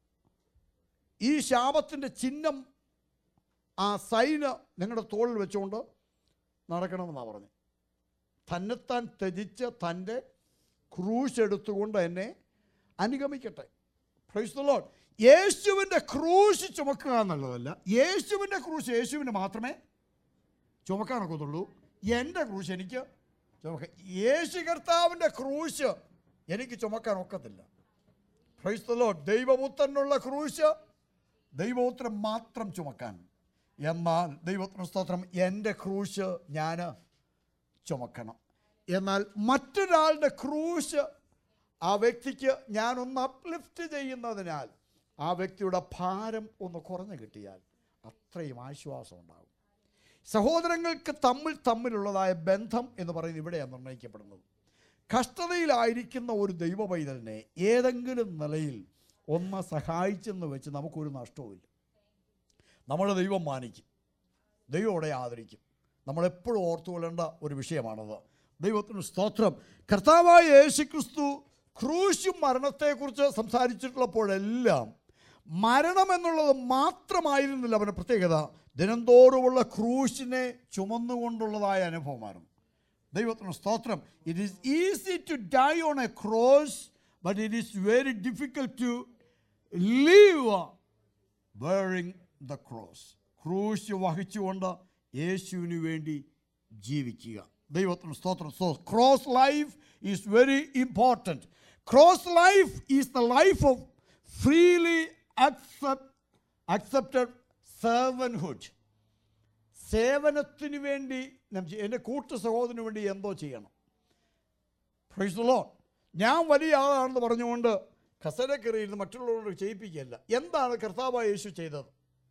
ഈ ശാപത്തിൻ്റെ ചിഹ്നം ആ സൈന് നിങ്ങളുടെ തോളിൽ വെച്ചുകൊണ്ട് നടക്കണമെന്നാണ് പറഞ്ഞത് തന്നെത്താൻ ത്യജിച്ച് തൻ്റെ ക്രൂശ് എടുത്തുകൊണ്ട് എന്നെ അനുഗമിക്കട്ടെ പ്രൈസ് ദ ലോർഡ് യേശുവിൻ്റെ ക്രൂശ് ചുമക്കുക എന്നുള്ളതല്ല യേശുവിൻ്റെ ക്രൂശ് യേശുവിന് മാത്രമേ ചുമക്കാനൊക്കത്തുള്ളൂ എൻ്റെ ക്രൂശ് എനിക്ക് ചുമക്കാൻ യേശു കർത്താവിൻ്റെ ക്രൂശ് എനിക്ക് ചുമക്കാൻ ഒക്കത്തില്ല പ്രൈസ് ദ ലോർഡ് ദൈവപുത്രനുള്ള ക്രൂശ് ദൈവപുത്രൻ മാത്രം ചുമക്കാൻ എന്നാൽ ദൈവത്തിന് സ്തോത്രം എൻ്റെ ക്രൂശ് ഞാൻ ചുമക്കണം എന്നാൽ മറ്റൊരാളുടെ ക്രൂശ് ആ വ്യക്തിക്ക് ഞാനൊന്ന് അപ്ലിഫ്റ്റ് ചെയ്യുന്നതിനാൽ ആ വ്യക്തിയുടെ ഭാരം ഒന്ന് കുറഞ്ഞു കിട്ടിയാൽ അത്രയും ആശ്വാസം ഉണ്ടാകും സഹോദരങ്ങൾക്ക് തമ്മിൽ തമ്മിലുള്ളതായ ബന്ധം എന്ന് പറയുന്നത് ഇവിടെയാണ് നിർണ്ണയിക്കപ്പെടുന്നത് കഷ്ടതയിലായിരിക്കുന്ന ഒരു ദൈവ പൈതലിനെ ഏതെങ്കിലും നിലയിൽ ഒന്ന് സഹായിച്ചെന്ന് വെച്ച് നമുക്കൊരു നഷ്ടവുമില്ല നമ്മളെ ദൈവം മാനിക്കും ദൈവോടെ ആദരിക്കും നമ്മളെപ്പോഴും ഓർത്തുകൊള്ളേണ്ട ഒരു വിഷയമാണത് ദൈവത്തിന് സ്തോത്രം കർത്താവായ യേശു ക്രിസ്തു ക്രൂശും മരണത്തെക്കുറിച്ച് സംസാരിച്ചിട്ടുള്ളപ്പോഴെല്ലാം മരണം എന്നുള്ളത് മാത്രമായിരുന്നില്ല അവൻ്റെ പ്രത്യേകത ദിനംതോറുമുള്ള ക്രൂശിനെ ചുമന്നുകൊണ്ടുള്ളതായ അനുഭവമായിരുന്നു ദൈവത്തിന് സ്തോത്രം it is easy to die on a cross but it is very difficult to live bearing the cross ക്രൂശ് വഹിച്ചുകൊണ്ട് യേശുവിന് വേണ്ടി ജീവിക്കുക ദൈവത്തിന് സ്തോത്രം so cross life is very important cross life is the life of freely accept accepted servanthood സേവനത്തിന് വേണ്ടി ഞാൻ ചെയ്യ- എൻ്റെ കൂട്ടു സഹോദരന് വേണ്ടി എന്തോ ചെയ്യണം പ്രൈസ് ലോ ഞാൻ വലിയ ആളാണെന്ന് പറഞ്ഞുകൊണ്ട് കസര കയറിയിരുന്ന് മറ്റുള്ളവരോട് ചെയ്യിപ്പിക്കുകയല്ല എന്താണ് കർത്താവായ യേശു ചെയ്തത്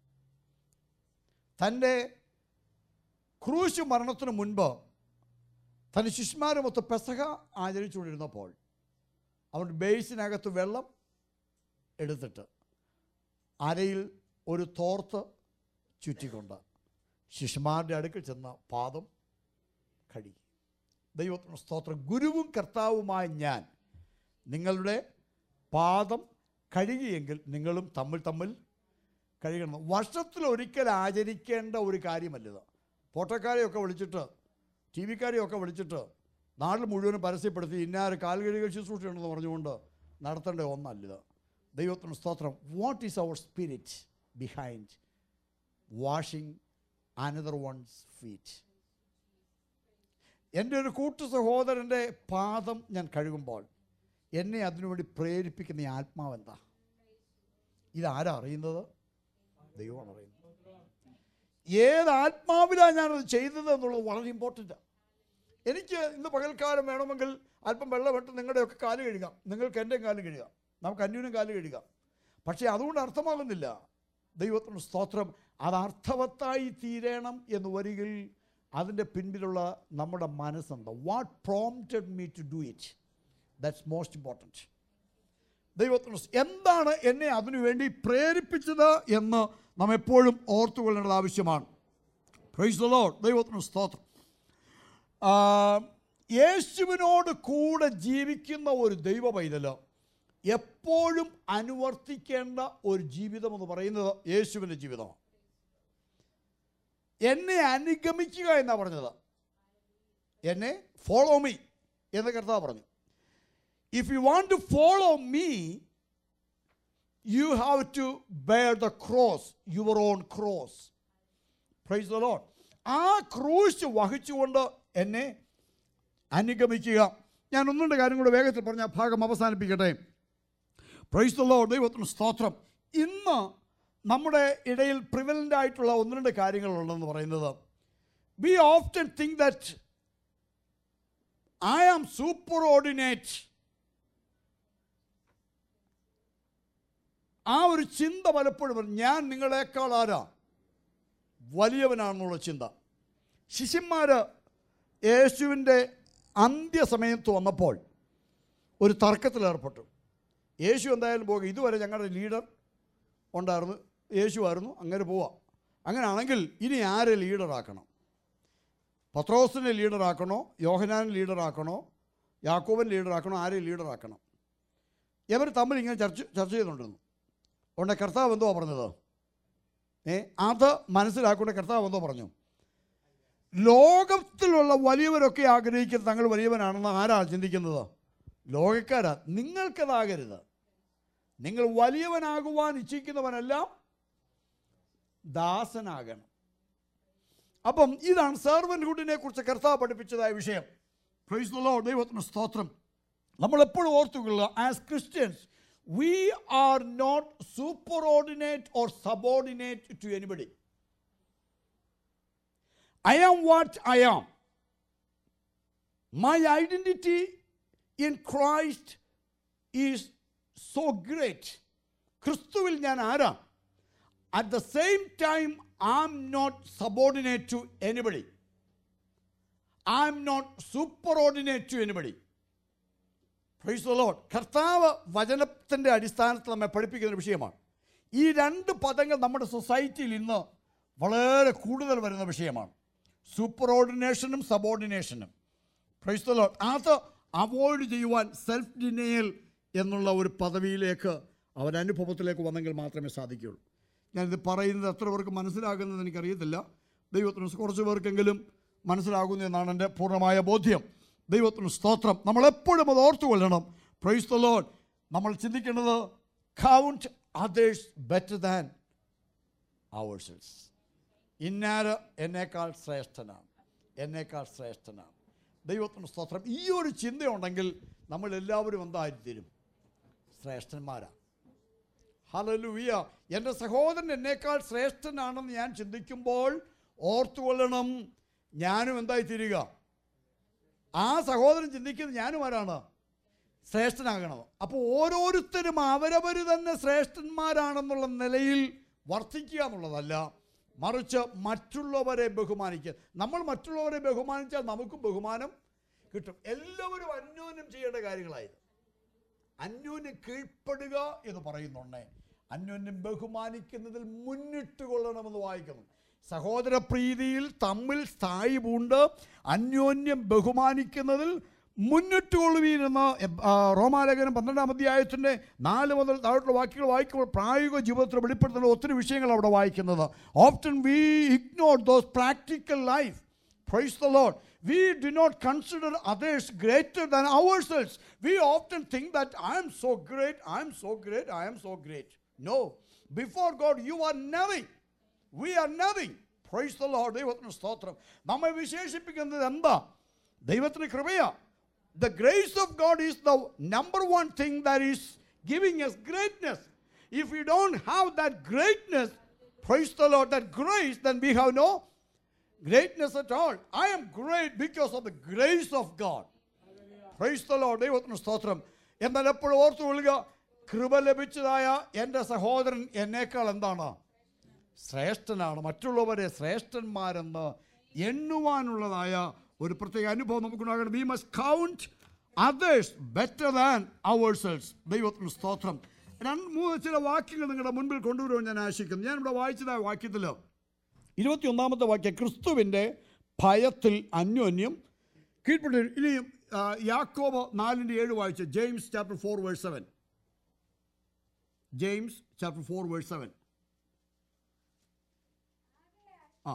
തൻ്റെ ക്രൂശ് മരണത്തിന് മുൻപ് തൻ്റെ ശിഷ്യന്മാരുമൊത്ത് പെസഹ ആചരിച്ചുകൊണ്ടിരുന്നപ്പോൾ അവൻ ബേസിനകത്ത് വെള്ളം എടുത്തിട്ട് അരയിൽ ഒരു തോർത്ത് ചുറ്റിക്കൊണ്ട് ശിഷ്യന്മാരുടെ അടുക്കൽ ചെന്ന പാദം കഴുകി ദൈവത്തിന് സ്തോത്രം ഗുരുവും കർത്താവുമായ ഞാൻ നിങ്ങളുടെ പാദം കഴുകിയെങ്കിൽ നിങ്ങളും തമ്മിൽ തമ്മിൽ കഴുകണം വർഷത്തിൽ ഒരിക്കൽ ആചരിക്കേണ്ട ഒരു കാര്യമല്ലിത് ഫോട്ടോക്കാരെയൊക്കെ വിളിച്ചിട്ട് ടി വിക്കാരെയൊക്കെ വിളിച്ചിട്ട് നാട് മുഴുവനും പരസ്യപ്പെടുത്തി ഇന്നാര് കാൽകഴുകൽ ശുശ്രൂഷയുണ്ടെന്ന് പറഞ്ഞുകൊണ്ട് നടത്തേണ്ട ഒന്നല്ലിത് ദൈവത്തിന് സ്തോത്രം what is our spirit behind washing another one's feet എൻ്റെ ഒരു കൂട്ടു സഹോദരൻ്റെ പാദം ഞാൻ കഴുകുമ്പോൾ എന്നെ അതിനുവേണ്ടി പ്രേരിപ്പിക്കുന്ന ഈ ആത്മാവ് എന്താ ഇതാരാ അറിയുന്നത് ദൈവമാണ് അറിയുന്നത് ഏത് ആത്മാവിലാണ് ഞാനത് ചെയ്തത് എന്നുള്ളത് വളരെ ഇമ്പോർട്ടൻ്റാണ് എനിക്ക് ഇന്ന് പകൽക്കാലം വേണമെങ്കിൽ അല്പം വെള്ളമിട്ട് നിങ്ങളുടെയൊക്കെ കാല് കഴുകാം നിങ്ങൾക്ക് എൻ്റെ കാല് കഴുകാം നമുക്ക് അന്യൂനും കാല് കഴുകാം പക്ഷേ അതുകൊണ്ട് അർത്ഥമാകുന്നില്ല ദൈവത്തിന് സ്തോത്രം അത് അർത്ഥവത്തായി തീരണം എന്ന് വരികിൽ അതിൻ്റെ പിൻപിലുള്ള നമ്മുടെ മനസ്സെന്താ what prompted me to do it that's most important ദൈവത്തിന് സ് എന്താണ് എന്നെ അതിനുവേണ്ടി പ്രേരിപ്പിച്ചത് എന്ന് നാം എപ്പോഴും ഓർത്തുകൊള്ളേണ്ടത് ആവശ്യമാണ് പ്രൈസ് ദ ലോർഡ് ദൈവത്തിന് സ്തോത്രം ആ, യേശുവിനോട് കൂടെ ജീവിക്കുന്ന ഒരു ദൈവ പൈതല് എപ്പോഴും അനുവർത്തിക്കേണ്ട ഒരു ജീവിതം എന്ന് പറയുന്നത് യേശുവിൻ്റെ ജീവിതമാണ് എന്നെ അനുഗമിക്കുക എന്നാണ് പറഞ്ഞത് എന്നെ ഫോളോ മീ എന്ന് കർത്താവ് പറഞ്ഞു if you want to follow me you have to bear the cross your own cross praise the Lord ആ ക്രൂശ് വഹിച്ചുകൊണ്ട് എന്നെ അനുഗമിക്കുക ഞാൻ ഒന്നുണ്ട് കാര്യം കൂടെ വേഗത്തിൽ പറഞ്ഞ ആ ഭാഗം അവസാനിപ്പിക്കട്ടെ പ്രൈസ് ദ ലോഡ് ദൈവത്തിന് സ്തോത്രം ഇന്ന് നമ്മുടെ ഇടയിൽ പ്രിവലൻ്റ് ആയിട്ടുള്ള ഒന്ന് രണ്ട് കാര്യങ്ങളുണ്ടെന്ന് പറയുന്നത് we often think that I am superordinate ആ ഒരു ചിന്ത പലപ്പോഴും വരും. ഞാൻ നിങ്ങളെക്കാൾ ആരാ വലിയവനാണെന്നുള്ള ചിന്ത ശിഷ്യന്മാർ യേശുവിൻ്റെ അന്ത്യസമയത്ത് വന്നപ്പോൾ ഒരു തർക്കത്തിൽ ഏർപ്പെട്ടു യേശു എന്തായാലും പോകുക ഇതുവരെ ഞങ്ങളുടെ ലീഡർ ഉണ്ടായിരുന്നു യേശുവായിരുന്നു അങ്ങനെ പോവാം അങ്ങനെയാണെങ്കിൽ ഇനി ആരെ ലീഡറാക്കണം പത്രോസിനെ ലീഡറാക്കണോ യോഹനാൻ ലീഡറാക്കണോ യാക്കോബൻ ലീഡറാക്കണോ ആരെ ലീഡറാക്കണം ഇവർ തമ്മിൽ ഇങ്ങനെ ചർച്ച ചർച്ച ചെയ്തുകൊണ്ടിരുന്നു ഉടനെ കർത്താവ് എന്തോ പറഞ്ഞത് ഏ അത് മനസ്സിലാക്കൊണ്ട് കർത്താവ് എന്തോ പറഞ്ഞു ലോകത്തിലുള്ള വലിയവരൊക്കെ ആഗ്രഹിക്കുന്നത് തങ്ങൾ വലിയവനാണെന്ന് ആരാ ചിന്തിക്കുന്നത് ലോകക്കാരാ നിങ്ങൾക്കതാകരുത് നിങ്ങൾ വലിയവനാകുവാൻ ഇച്ഛിക്കുന്നവനെല്ലാം ദാസനാകണം അപ്പം ഇതാണ് സെർവൻറ്റ് ഹുഡിനെ കുറിച്ച് കർത്താവ് പഠിപ്പിച്ചതായ വിഷയം പ്രൈസ് ദ ലോർഡ് ദൈവത്തിന് സ്തോത്രം നമ്മൾ എപ്പോഴും ഓർത്തുകൊള്ളുക as Christians we are not superordinate or subordinate to anybody I am what I am. My identity in Christ is so great. ക്രിസ്തുവിൽ ഞാൻ ആരാ at the same time I am not subordinate to anybody I am not superordinate to anybody praise the Lord കർത്താവ് വചനത്തിൻ്റെ അടിസ്ഥാനത്തിൽ നമ്മെ പഠിപ്പിക്കുന്ന ഒരു വിഷയമാണ് ഈ രണ്ട് പദങ്ങൾ നമ്മുടെ സൊസൈറ്റിയിൽ ഇന്ന് വളരെ കൂടുതൽ വരുന്ന വിഷയമാണ് സൂപ്പർ ഓർഡിനേഷനും സബോർഡിനേഷനും പ്രൈസ് ദ ലോഡ് അത് അവോയ്ഡ് ചെയ്യുവാൻ സെൽഫ് ഡിനയൽ എന്നുള്ള ഒരു പദവിയിലേക്ക് അവൻ അനുഭവത്തിലേക്ക് വന്നെങ്കിൽ മാത്രമേ സാധിക്കുകയുള്ളൂ ഞാനിത് പറയുന്നത് എത്ര പേർക്ക് മനസ്സിലാകുന്നത് എനിക്കറിയത്തില്ല ദൈവത്തിന് കുറച്ച് പേർക്കെങ്കിലും മനസ്സിലാകുന്നു എന്നാണ് എൻ്റെ പൂർണ്ണമായ ബോധ്യം ദൈവത്തിന് സ്തോത്രം നമ്മളെപ്പോഴും അത് ഓർത്തുകൊള്ളണം പ്രൈസ് ദ ലോഡ് നമ്മൾ ചിന്തിക്കേണ്ടത് count others better than ourselves ഇന്നാര് എന്നേക്കാൾ ശ്രേഷ്ഠനാണ് എന്നേക്കാൾ ശ്രേഷ്ഠനാണ് ദൈവത്തിന് സ്തോത്രം ഈ ഒരു ചിന്തയുണ്ടെങ്കിൽ നമ്മൾ എല്ലാവരും എന്തായിത്തീരും ശ്രേഷ്ഠന്മാരാണ് ഹലലുവിയ എൻ്റെ സഹോദരൻ എന്നേക്കാൾ ശ്രേഷ്ഠനാണെന്ന് ഞാൻ ചിന്തിക്കുമ്പോൾ ഓർത്തുകൊള്ളണം ഞാനും എന്തായി തീരുക ആ സഹോദരൻ ചിന്തിക്കുന്നത് ഞാനും ആരാണ് ശ്രേഷ്ഠനാകണം അപ്പോൾ ഓരോരുത്തരും അവരവർ തന്നെ ശ്രേഷ്ഠന്മാരാണെന്നുള്ള നിലയിൽ വർദ്ധിക്കുക എന്നുള്ളതല്ല മറിച്ച് മറ്റുള്ളവരെ ബഹുമാനിക്കുക നമ്മൾ മറ്റുള്ളവരെ ബഹുമാനിച്ചാൽ നമുക്കും ബഹുമാനം കിട്ടും എല്ലാവരും അന്യോന്യം ചെയ്യേണ്ട കാര്യങ്ങളായത് അന്യോന്യം കീഴ്പ്പെടുക എന്ന് പറയുന്നുണ്ടേ അന്യോന്യം ബഹുമാനിക്കുന്നതിൽ മുന്നിട്ട് കൊള്ളണമെന്ന് വായിക്കുന്നു സഹോദരപ്രീതിയിൽ തമ്മിൽ സ്ഥായി പൂണ്ട് അന്യോന്യം ബഹുമാനിക്കുന്നതിൽ മുന്നിട്ട് കൊള്ളുവീനെന്ന് റോമാലേഖനം പന്ത്രണ്ടാം അധ്യായത്തിൻ്റെ നാല് മുതൽ താഴോട്ടുള്ള വാക്യങ്ങൾ വായിക്കുമ്പോൾ പ്രായോഗിക ജീവിതത്തിൽ വെളിപ്പെടുത്തുന്ന ഒത്തിരി വിഷയങ്ങൾ അവിടെ വായിക്കുന്നത് often we ignore those practical life Praise the Lord. We do not consider others greater than ourselves. We often think that I am so great, I am so great, I am so great. No. Before God, you are nothing. We are nothing. Praise the Lord. ദൈവത്തിന് സ്തോത്രം നമ്മെ വിശേഷിപ്പിക്കുന്നത് എന്താ ദൈവത്തിന് കൃപയാ The grace of God is the number one thing that is giving us greatness. If we don't have that greatness, praise the Lord, that grace, then we have no greatness at all. I am great because of the grace of God. Praise the Lord ദൈവത്തിന് സ്തോത്രം എന്നാൽ എപ്പോഴും ഓർത്തു കൊള്ളുക കൃപ ലഭിച്ചതായ എൻ്റെ സഹോദരൻ എന്നേക്കാൾ എന്താണ് ശ്രേഷ്ഠനാണ് മറ്റുള്ളവരെ ശ്രേഷ്ഠന്മാരെന്ന് എണ്ണുവാനുള്ളതായ ഒരു പ്രത്യേക അനുഭവം നമുക്കുണ്ടാകണം we must count others better than ourselves ദൈവത്തിന് സ്തോത്രം രണ്ട് മൂന്ന് ചില വാക്യങ്ങൾ നിങ്ങളുടെ മുൻപിൽ കൊണ്ടുവരുവാൻ ഞാൻ ആശിക്കുന്നു ഞാനിവിടെ വായിച്ചതായ വാക്യത്തിൽ ഇരുപത്തിയൊന്നാമത്തെ വാക്യം ക്രിസ്തുവിൻ്റെ ഭയത്തിൽ അന്യോന്യം കീഴ്പ്പെട്ട് ഇനിയും ആ, യാക്കോബ് നാലിൻ്റെ ഏഴ് വായിച്ച് James chapter four verse seven James chapter four verse seven ആ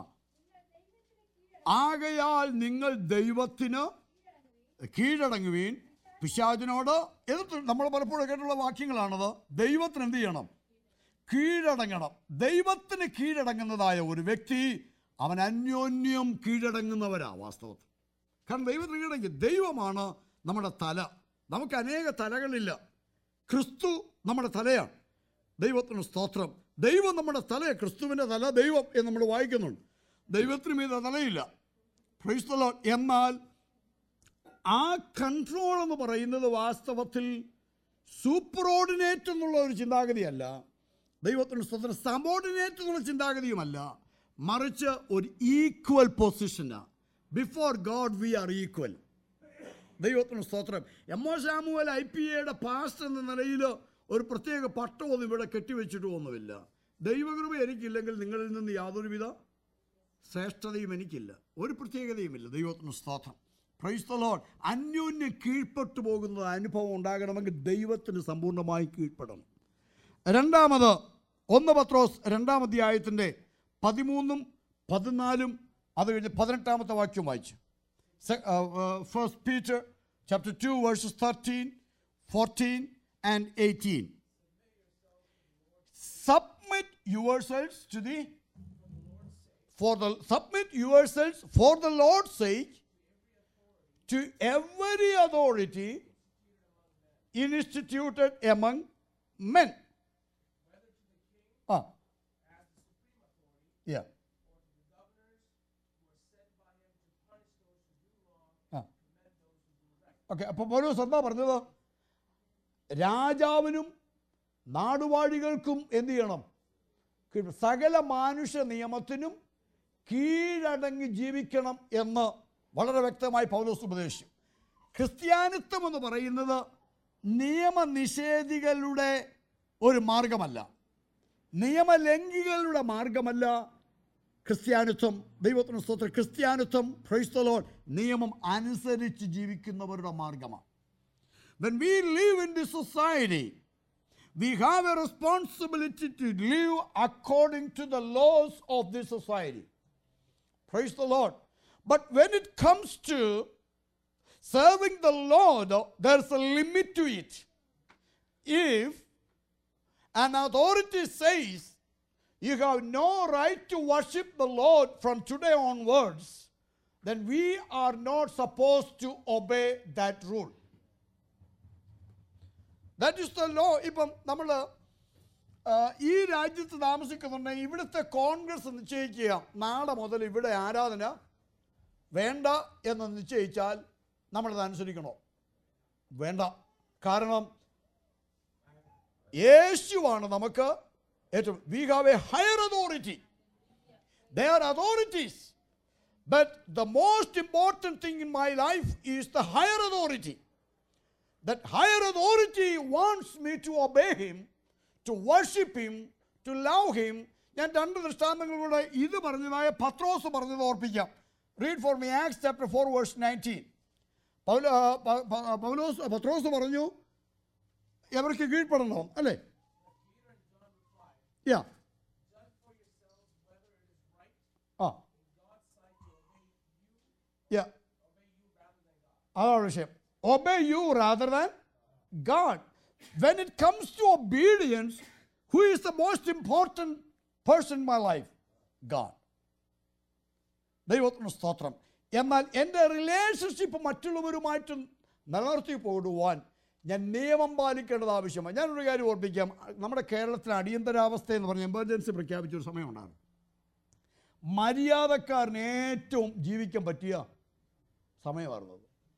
ആകയാൽ നിങ്ങൾ ദൈവത്തിന് കീഴടങ്ങുവീൻ പിശാചിനോട് എതിർത്ത് നമ്മൾ പലപ്പോഴും കേട്ടുള്ള വാക്യങ്ങളാണത് ദൈവത്തിന് എന്ത് ചെയ്യണം കീഴടങ്ങണം ദൈവത്തിന് കീഴടങ്ങുന്നതായ ഒരു വ്യക്തി അവൻ അന്യോന്യം കീഴടങ്ങുന്നവരാ വാസ്തവത്തിൽ കാരണം ദൈവത്തിന് കീഴടങ്ങി ദൈവമാണ് നമ്മുടെ തല നമുക്ക് അനേക തലകളില്ല ക്രിസ്തു നമ്മുടെ തലയാണ് ദൈവത്തിന് സ്തോത്രം ദൈവം നമ്മുടെ തല ക്രിസ്തുവിൻ്റെ തല ദൈവം എന്ന് നമ്മൾ വായിക്കുന്നുണ്ട് ദൈവത്തിന് മീത തലയില്ല Praise the Lord. എന്നാൽ ആ കൺട്രോൾ എന്ന് പറയുന്നത് വാസ്തവത്തിൽ സൂപ്പറോർഡിനേറ്റ് എന്നുള്ള ഒരു ചിന്താഗതിയല്ല ദൈവത്തിന് സ്വന്തം സബോർഡിനേറ്റ് എന്നുള്ള ചിന്താഗതിയുമല്ല മറിച്ച് ഒരു ഈക്വൽ പൊസിഷനാണ് before God we are equal ദൈവത്തിന് സ്തോത്രം M O Samuel I P എയുടെ പാസ്റ്റ് എന്ന നിലയിൽ ഒരു പ്രത്യേക പട്ടമൊന്നും ഇവിടെ കെട്ടിവെച്ചിട്ടുമൊന്നുമില്ല ദൈവകൃപ എനിക്കില്ലെങ്കിൽ നിങ്ങളിൽ നിന്ന് യാതൊരുവിധ ശ്രേഷ്ഠതയും എനിക്കില്ല ഒരു പ്രത്യേകതയുമില്ല ദൈവത്തിന് സ്തോത്രം പ്രൈസ് ദ ലോർഡ് അന്യോന്യം കീഴ്പ്പെട്ടു പോകുന്ന അനുഭവം ഉണ്ടാകണമെങ്കിൽ ദൈവത്തിന് സമ്പൂർണ്ണമായി കീഴ്പ്പെടണം രണ്ടാമത് ഒന്ന് പത്രോസ് രണ്ടാം അധ്യായത്തിൻ്റെ പതിമൂന്നും പതിനാലും അത് കഴിഞ്ഞ് പതിനെട്ടാമത്തെ വാക്യം വായിച്ചു first Peter chapter two verses thirteen fourteen and eighteen submit yourselves to the for the submit yourselves for the Lord's sake to every authority instituted among men. Ah. Yeah. Ah. Okay അപ്പൊ പൗലോസ് എന്താ പറഞ്ഞത് രാജാവിനും നാടുവാഴികൾക്കും എന്ത് ചെയ്യണം കീഴ്- സകല മാനുഷ്യ നിയമത്തിനും കീഴടങ്ങി ജീവിക്കണം എന്ന് വളരെ വ്യക്തമായി പൗലോസ് ഉപദേശിച്ചു ക്രിസ്ത്യാനിത്വം എന്ന് പറയുന്നത് നിയമനിഷേധികളുടെ ഒരു മാർഗമല്ല നിയമലംഘികളുടെ മാർഗമല്ല ക്രിസ്ത്യാനിത്വം ദൈവത്തിന് സ്തോത്രം ക്രിസ്ത്യാനിത്വം ക്രൈസ്തലോൺ നിയമം അനുസരിച്ച് ജീവിക്കുന്നവരുടെ മാർഗമാണ് When we live in this society, we have a responsibility to live according to the laws of this society. Praise the Lord. But when it comes to serving the Lord, there's a limit to it. If an authority says you have no right to worship the Lord from today onwards, then we are not supposed to obey that rule. That is the law ഇപ്പം നമ്മൾ ഈ രാജ്യത്ത് താമസിക്കുന്നുണ്ടെങ്കിൽ ഇവിടുത്തെ കോൺഗ്രസ് നിശ്ചയിക്കുക നാളെ മുതൽ ഇവിടെ ആരാധന വേണ്ട എന്ന് നിശ്ചയിച്ചാൽ നമ്മളത് അനുസരിക്കണോ വേണ്ട കാരണം യേശുവാണ് നമുക്ക് ഏറ്റവും we have a higher authority they are authorities but the most important thing in my life is the higher authority that higher authority wants me to obey him, to worship him, to love him. ഞാൻ രണ്ട് ദൃഷ്ടാന്തങ്ങളിലൂടെ ഇത് പറഞ്ഞതായ പത്രോസ് പറഞ്ഞത് ഓർപ്പിക്കാം read for me Acts chapter four verse nineteen പൗല പ- പ- പൗലോസ് പത്രോസ് പറഞ്ഞു എവർക്ക് കീഴ്പ്പെടണം അല്ലേ യാ ആ യാ അതാണ് വിഷയം obey you rather than God. When it comes to obedience, who is the most important person in my life? God. ദൈവത്തിന് സ്തോത്രം എന്നാൽ എൻ്റെ റിലേഷൻഷിപ്പ് മറ്റുള്ളവരുമായിട്ട് നിലനിർത്തി പോകുവാൻ ഞാൻ നിയമം പാലിക്കേണ്ടത് ആവശ്യമാണ് ഞാനൊരു കാര്യം ഓർപ്പിക്കാം നമ്മുടെ കേരളത്തിൽ അടിയന്തരാവസ്ഥ എന്ന് പറഞ്ഞ എമർജൻസി പ്രഖ്യാപിച്ചൊരു സമയമുണ്ടായിരുന്നു മര്യാദക്കാരന് ഏറ്റവും ജീവിക്കാൻ പറ്റിയ സമയമായിരുന്നത്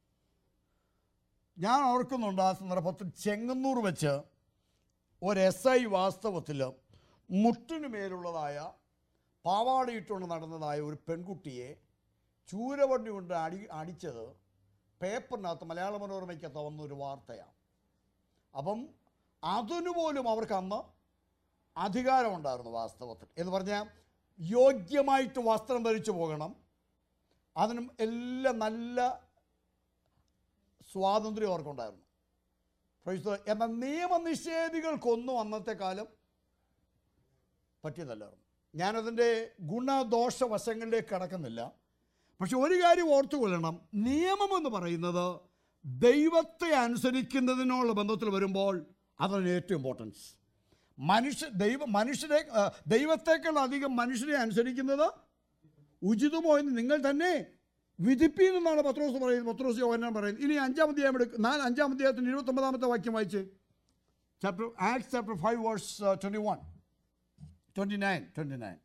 ഞാൻ ഓർക്കുന്നുണ്ട് ആ സന്ദർഭത്തിൽ ചെങ്ങന്നൂർ വെച്ച് ഒരു എസ് ഐ വാസ്തവത്തിൽ മുട്ടിനു മേലുള്ളതായ പാവാടയിട്ടുകൊണ്ട് നടന്നതായ ഒരു പെൺകുട്ടിയെ ചൂരവണ്ടി കൊണ്ട് അടി അടിച്ചത് പേപ്പറിനകത്ത് മലയാള മനോരമയ്ക്കകത്ത് വന്ന ഒരു വാർത്തയാണ് അപ്പം അതിനു പോലും അവർക്ക് അന്ന് അധികാരമുണ്ടായിരുന്നു വാസ്തവത്തിൽ എന്ന് പറഞ്ഞാൽ യോഗ്യമായിട്ട് വസ്ത്രം ധരിച്ചു പോകണം അതിനും എല്ലാം നല്ല സ്വാതന്ത്ര്യം അവർക്കുണ്ടായിരുന്നു Praise the Lord. എന്നാൽ നിയമനിഷേധികൾക്കൊന്നും അന്നത്തെ കാലം പറ്റിയതല്ലായിരുന്നു ഞാനതിൻ്റെ ഗുണദോഷ വശങ്ങളിലേക്ക് കടക്കുന്നില്ല പക്ഷെ ഒരു കാര്യം ഓർത്തുകൊള്ളണം നിയമം എന്ന് പറയുന്നത് ദൈവത്തെ അനുസരിക്കുന്നതിനുള്ള ബന്ധത്തിൽ വരുമ്പോൾ അതാണ് ഏറ്റവും ഇമ്പോർട്ടൻസ് മനുഷ്യ ദൈവ മനുഷ്യരെ ആ, ദൈവത്തേക്കാൾ അധികം മനുഷ്യരെ അനുസരിക്കുന്നത് ഉചിതമോ എന്ന് നിങ്ങൾ തന്നെ വിധിപ്പീൻ എന്നാണ് പത്രോസ് പറയുന്നത് പത്രോസ് യോഹന്നാൻ പറയുന്നത് ഇനി അഞ്ചാം അധ്യായം എടുക്കും നാല് അഞ്ചാം അധ്യായത്തിന് ഇരുപത്തൊമ്പതാമത്തെ വാക്യം വായിച്ച് chapter Acts chapter five verse twenty one twenty nine twenty nine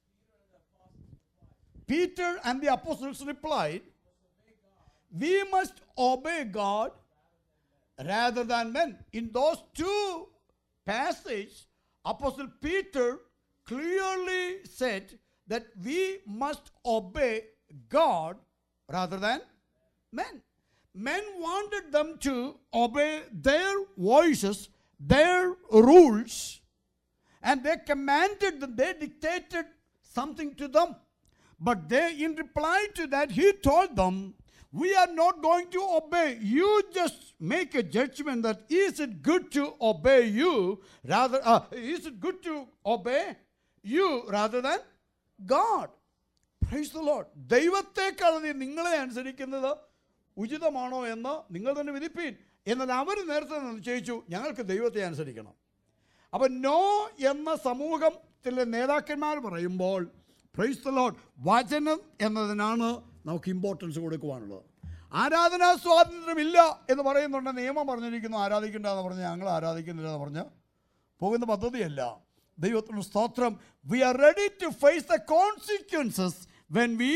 Peter and the apostles replied, We must obey God rather than men. In those two passages, Apostle Peter clearly said that we must obey God rather than men. Men wanted them to obey their voices their rules and they commanded them, they dictated something to them. But they, in reply to that, he told them, We are not going to obey. You just make a judgment that is it good to obey you rather, uh, is it good to obey you rather than God? Praise the Lord. ദൈവത്തെക്കാൾ അധികം നിങ്ങളെ അനുസരിക്കുന്നത് ഉചിതമാണോ എന്ന് നിങ്ങൾ തന്നെ വിധിപ്പീൻ എന്നാൽ അവർ നേരത്തെ നിശ്ചയിച്ചു ഞങ്ങൾക്ക് ദൈവത്തെ അനുസരിക്കണം അപ്പം നോ എന്ന സമൂഹത്തിലെ നേതാക്കന്മാർ പറയുമ്പോൾ പ്രൈസ് ദ ലോഡ് വചനം എന്നതിനാണ് നമുക്ക് ഇമ്പോർട്ടൻസ് കൊടുക്കുവാനുള്ളത് ആരാധനാ സ്വാതന്ത്ര്യമില്ല എന്ന് പറയുന്നുണ്ട് നിയമം പറഞ്ഞിരിക്കുന്നു ആരാധിക്കേണ്ട എന്ന് പറഞ്ഞ് ഞങ്ങൾ ആരാധിക്കുന്നില്ല എന്ന് പറഞ്ഞ് പോകുന്ന പദ്ധതിയല്ല ദൈവത്തിന് സ്തോത്രം we are ready to face the consequences when we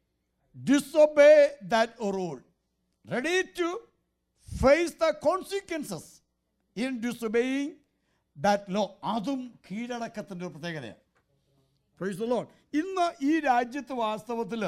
disobey that rule ready to face the consequences in disobeying that law അതും കീഴടക്കത്തിൻ്റെ ഒരു പ്രത്യേകതയാണ് പ്രൈസ് ദ ലോഡ് ഇന്ന് ഈ രാജ്യത്ത് വാസ്തവത്തിൽ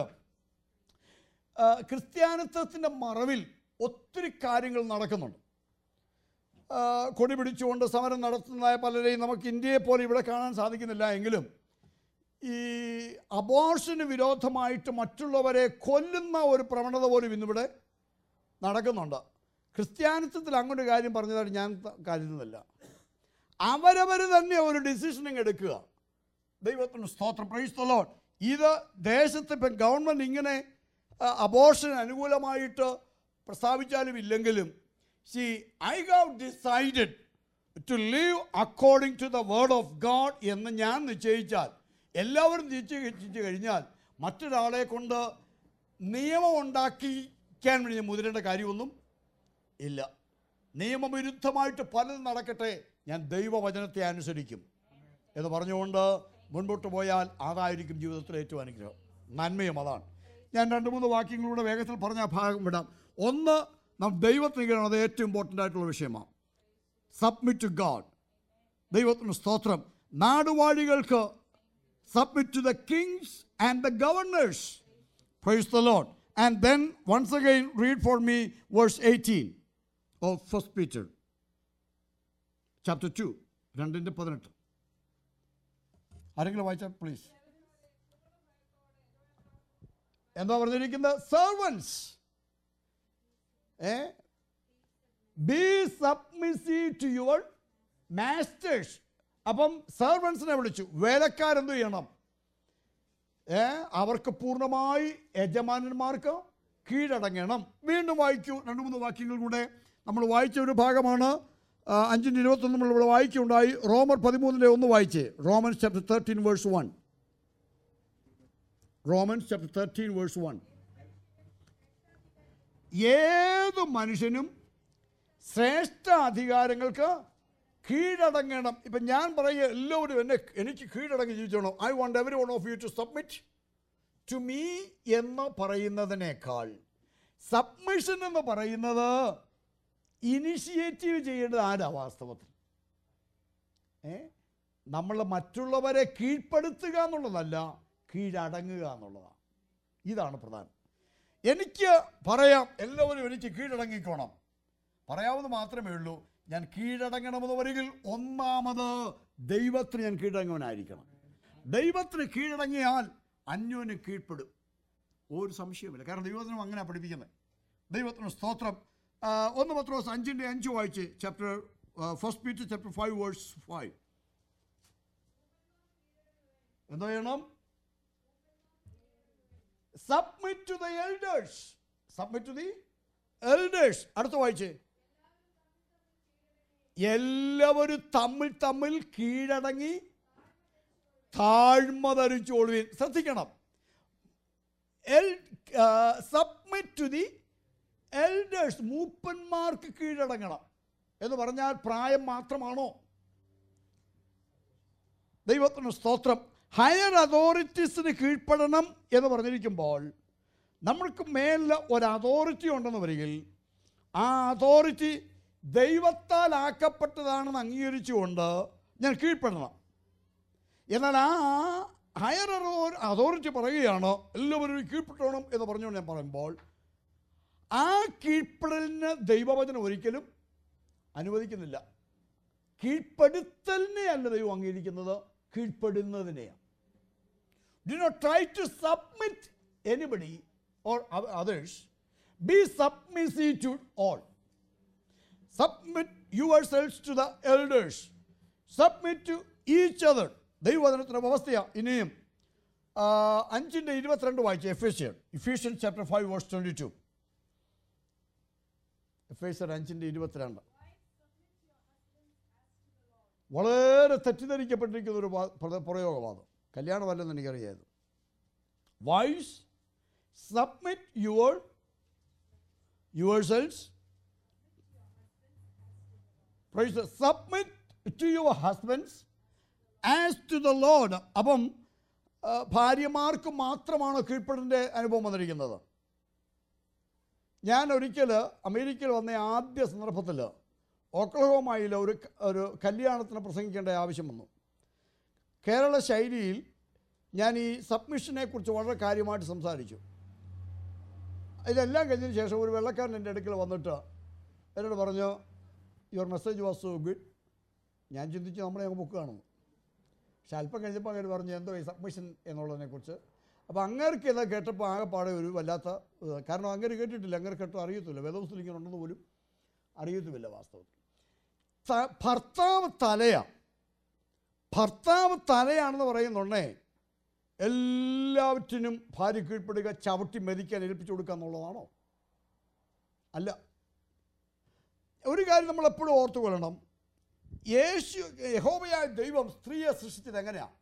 ക്രിസ്ത്യാനിത്വത്തിൻ്റെ മറവിൽ ഒത്തിരി കാര്യങ്ങൾ നടക്കുന്നുണ്ട് ആ, കൊടി പിടിച്ചുകൊണ്ട് സമരം നടത്തുന്നതായ പലരെയും നമുക്ക് ഇന്ത്യയെ പോലെ ഇവിടെ കാണാൻ സാധിക്കുന്നില്ല എങ്കിലും ഈ അബോർഷന് വിരോധമായിട്ട് മറ്റുള്ളവരെ കൊല്ലുന്ന ഒരു പ്രവണത പോലും ഇന്നിവിടെ നടക്കുന്നുണ്ട് ക്രിസ്ത്യാനിത്വത്തിൽ അങ്ങോട്ട് കാര്യം പറഞ്ഞതായിട്ട് ഞാൻ ത- കരുതുന്നില്ല അവരവർ തന്നെ ഒരു ഡിസിഷൻ എടുക്കുക ദൈവത്തിന് സ്തോത്രം പ്രൈസ് ലോഡ് ഇത് ദേശത്ത് ഇപ്പം ഗവൺമെൻറ് ഇങ്ങനെ അബോർഷന് അനുകൂലമായിട്ട് പ്രസ്താവിച്ചാലും ഇല്ലെങ്കിലും see I have decided to live according to the word of God എന്ന് ഞാൻ നിശ്ചയിച്ചാൽ എല്ലാവരും നിശ്ചയിച്ചു കഴിഞ്ഞാൽ മറ്റൊരാളെ കൊണ്ട് നിയമം ഉണ്ടാക്കിക്കാൻ വേണ്ടി ഞാൻ മുതിരേണ്ട കാര്യമൊന്നും ഇല്ല നിയമവിരുദ്ധമായിട്ട് പലതും നടക്കട്ടെ ഞാൻ ദൈവവചനത്തെ അനുസരിക്കും എന്ന് പറഞ്ഞുകൊണ്ട് മുൻപോട്ട് പോയാൽ അതായിരിക്കും ജീവിതത്തിലെ ഏറ്റവും അനുഗ്രഹം നന്മയും അതാണ് ഞാൻ രണ്ട് മൂന്ന് വാക്യങ്ങളിലൂടെ വേഗത്തിൽ പറഞ്ഞ ആ ഭാഗം വിടാം ഒന്ന് നാം ദൈവത്തിന് കീഴാണ് അത് ഏറ്റവും ഇമ്പോർട്ടൻ്റ് ആയിട്ടുള്ള വിഷയമാണ് സബ്മിറ്റ് ടു ഗാഡ് ദൈവത്തിന് സ്തോത്രം നാടുവാഴികൾക്ക് submit to the kings and the governors praise the Lord and then once again read for me verse eighteen of first Peter chapter two രണ്ടിൻ്റെ പതിനെട്ട് ആരെങ്കിലും വായിച്ചാൽ പ്ലീസ് എന്താ പറഞ്ഞിരിക്കുന്നത് servants uh be submissive to your masters അപ്പം സെർവൻസിനെ വിളിച്ചു വേലക്കാരെന്ത് ചെയ്യണം ഏ അവർക്ക് പൂർണ്ണമായി യജമാനന്മാർക്ക് കീഴടങ്ങണം വീണ്ടും വായിക്കൂ രണ്ട് മൂന്ന് വാക്യങ്ങൾ കൂടെ നമ്മൾ വായിച്ച ഒരു ഭാഗമാണ് ആ, അഞ്ചിൻ്റെ ഇരുപത്തൊന്ന് നമ്മൾ ഇവിടെ വായിക്കുണ്ടായി റോമർ പതിമൂന്നിൻ്റെ ഒന്ന് വായിച്ചേ Romans chapter thirteen verse one Romans chapter thirteen verse one ഏത് മനുഷ്യനും ശ്രേഷ്ഠ അധികാരങ്ങൾക്ക് കീഴടങ്ങണം ഇപ്പം ഞാൻ പറയുക എല്ലാവരും എന്നെ എനിക്ക് കീഴടങ്ങി ജീവിച്ചോണം I want every one of you to submit to me എന്ന് പറയുന്നതിനേക്കാൾ സബ്മിഷൻ എന്ന് പറയുന്നത് ഇനിഷ്യേറ്റീവ് ചെയ്യേണ്ടത് ആരാ വാസ്തവത്തിൽ ഏ നമ്മൾ മറ്റുള്ളവരെ കീഴ്പ്പെടുത്തുക എന്നുള്ളതല്ല കീഴടങ്ങുക എന്നുള്ളതാണ് ഇതാണ് പ്രധാനം എനിക്ക് പറയാം എല്ലാവരും എനിക്ക് കീഴടങ്ങിക്കോണം പറയാവുന്ന മാത്രമേ ഉള്ളൂ ഞാൻ കീഴടങ്ങണമെന്ന് വരികിൽ ഒന്നാമത് ദൈവത്തിന് ഞാൻ കീഴടങ്ങുവനായിരിക്കണം ദൈവത്തിന് കീഴടങ്ങിയാൽ അന്യോന്യം കീഴ്പ്പെടും ഒരു സംശയമില്ല കാരണം ദൈവത്തിനും അങ്ങനെ പഠിപ്പിക്കുന്നത് ദൈവത്തിന് സ്തോത്രം ആ, ഒന്ന് പത്രോസ് അഞ്ചിൻ്റെ അഞ്ച് വായിച്ച് chapter first Peter chapter five verse five എന്താ ചെയ്യണം submit to the elders submit to the elders അടുത്ത വായിച്ചേ എല്ലാവരും തമ്മിൽ തമ്മിൽ കീഴടങ്ങി താഴ്മ ധരിച്ചോളുവിൻ ശ്രദ്ധിക്കണം എൽ സബ്മിറ്റ് ടു ദി എൽഡേഴ്സ് മൂപ്പന്മാർക്ക് കീഴടങ്ങണം എന്ന് പറഞ്ഞാൽ പ്രായം മാത്രമാണോ ദൈവത്തിന് സ്തോത്രം ഹയർ അതോറിറ്റീസിന് കീഴ്പ്പെടണം എന്ന് പറഞ്ഞിരിക്കുമ്പോൾ നമ്മൾക്ക് മേലിൽ ഒരു അതോറിറ്റി ഉണ്ടെന്ന് വരികിൽ ആ അതോറിറ്റി ദൈവത്താൽ ആക്കപ്പെട്ടതാണെന്ന് അംഗീകരിച്ചുകൊണ്ട് ഞാൻ കീഴ്പ്പെടണം എന്നാൽ ആ ഹയർ അതോറിറ്റി പറയുകയാണ് എല്ലാവരും കീഴ്പ്പെട്ടോണം എന്ന് പറഞ്ഞുകൊണ്ട് ഞാൻ പറയുമ്പോൾ ആ കീഴ്പ്പെടലിന് ദൈവവചനം ഒരിക്കലും അനുവദിക്കുന്നില്ല കീഴ്പ്പെടുത്തലിനെ അല്ല ദൈവം അംഗീകരിക്കുന്നത് കീഴ്പ്പെടുന്നതിനെയാണ് do not try to submit anybody or others be submissive to all submit your selves to the elders submit to each other ദൈവവചനത്തിൻ്റെ വ്യവസ്ഥയാണ് ഇനിയും ആ, അഞ്ചിൻ്റെ ഇരുപത്തിരണ്ട് വായിച്ചു Ephesian Ephesian chapter five verse twenty two Ephesian അഞ്ചിൻ്റെ ഇരുപത്തിരണ്ട് വളരെ തെറ്റിദ്ധരിക്കപ്പെട്ടിരിക്കുന്ന ഒരു വാ- പ്ര- പ്രയോഗമാണ് കല്യാണമല്ലെന്ന് എനിക്കറിയായത് wives submit your your selves submit to your husbands as to the lord അപ്പം ആ, ഭാര്യമാർക്ക് മാത്രമാണ് കീഴ്പ്പെടേണ്ട അനുഭവം വന്നിരിക്കുന്നത് ഞാൻ ഒരിക്കൽ അമേരിക്കയിൽ വന്ന ആദ്യ സന്ദർഭത്തിൽ ഓക്ലഹോമയിൽ ഒരു ക- ഒരു കല്യാണത്തിന് പ്രസംഗിക്കേണ്ട ആവശ്യം വന്നു കേരള ശൈലിയിൽ ഞാൻ ഈ സബ്മിഷനെ കുറിച്ച് വളരെ കാര്യമായിട്ട് സംസാരിച്ചു ഇതെല്ലാം കഴിഞ്ഞതിന് ശേഷം ഒരു വെള്ളക്കാരൻ എൻ്റെ അടുക്കൽ വന്നിട്ട് എന്നോട് പറഞ്ഞു your message was so good ഞാൻ ചിന്തിച്ചു നമ്മളെ അങ്ങ് ബുക്കാണെന്ന് പക്ഷെ അല്പം കഴിഞ്ഞപ്പോൾ അങ്ങനെ പറഞ്ഞു എന്തോ ഈ സബ്മിഷൻ എന്നുള്ളതിനെക്കുറിച്ച് അപ്പോൾ അങ്ങേർക്ക് ഇത് കേട്ടപ്പോൾ ആകെപ്പാടെ ഒരു വല്ലാത്ത ഇത്. കാരണം അങ്ങനെ കേട്ടിട്ടില്ല അങ്ങനെ കേട്ടോ അറിയത്തില്ല വേദവസ്തു ഇങ്ങനെ ഉണ്ടെന്ന് പോലും അറിയത്തുമില്ല വാസ്തവത്തിൽ ത- ഭർത്താവ് തലയാ ഭർത്താവ് തലയാണെന്ന് പറയുന്നുണ്ടേ എല്ലാവറ്റിനും ഭാര്യ കീഴ്പ്പെടുക ചവിട്ടി മെതിക്കാൻ ഏൽപ്പിച്ചു കൊടുക്കുക എന്നുള്ളതാണോ അല്ല ഒരു കാര്യം നമ്മൾ എപ്പോഴും ഓർത്തുകൊള്ളണം യേശു യഹോവയായ ദൈവം സ്ത്രീയെ സൃഷ്ടിച്ചത് എങ്ങനെയാണ്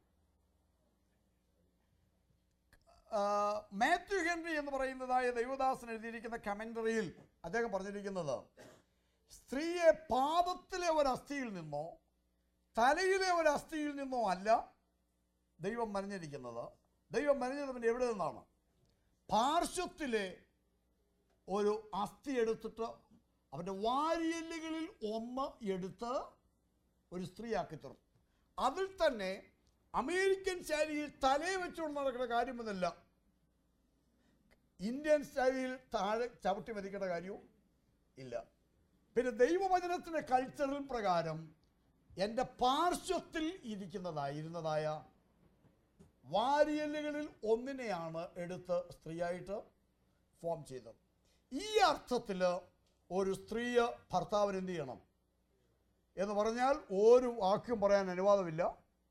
മാത്യു ഹെൻറി എന്ന് പറയുന്നതായ ദൈവദാസൻ എഴുതിയിരിക്കുന്ന കമൻ്ററിയിൽ അദ്ദേഹം പറഞ്ഞിരിക്കുന്നത് സ്ത്രീയെ പാദത്തിലെ ഒരു അസ്ഥിയിൽ നിന്നോ തലയിലെ ഒരു അസ്ഥിയിൽ നിന്നോ അല്ല ദൈവം മറിഞ്ഞിരിക്കുന്നത് ദൈവം മറിഞ്ഞത് പിന്നെ എവിടെ നിന്നാണ് പാർശ്വത്തിലെ ഒരു അസ്ഥി എടുത്തിട്ട് അവൻ്റെ വാരിയല്ലുകളിൽ ഒന്ന് എടുത്ത് ഒരു സ്ത്രീയാക്കി തീർന്നു അതിൽ തന്നെ അമേരിക്കൻ ശൈലിയിൽ തലയെ വെച്ചുകൊണ്ട് നടക്കുന്ന കാര്യമൊന്നുമില്ല ഇന്ത്യൻ ശൈലിയിൽ താഴെ ചവിട്ടി മതിക്കേണ്ട കാര്യവും ഇല്ല പിന്നെ ദൈവവചനത്തിൻ്റെ കൾച്ചറൽ പ്രകാരം എൻ്റെ പാർശ്വത്തിൽ ഇരിക്കുന്നതായിരുന്നതായ വാരിയല്ലുകളിൽ ഒന്നിനെയാണ് എടുത്ത് സ്ത്രീയായിട്ട് ഫോം ചെയ്തത് ഈ അർത്ഥത്തിൽ ഒരു സ്ത്രീ ഭർത്താവിന് എന്ത് ചെയ്യണം എന്ന് പറഞ്ഞാൽ ഒരു വാക്യം പറയാൻ അനുവാദമില്ല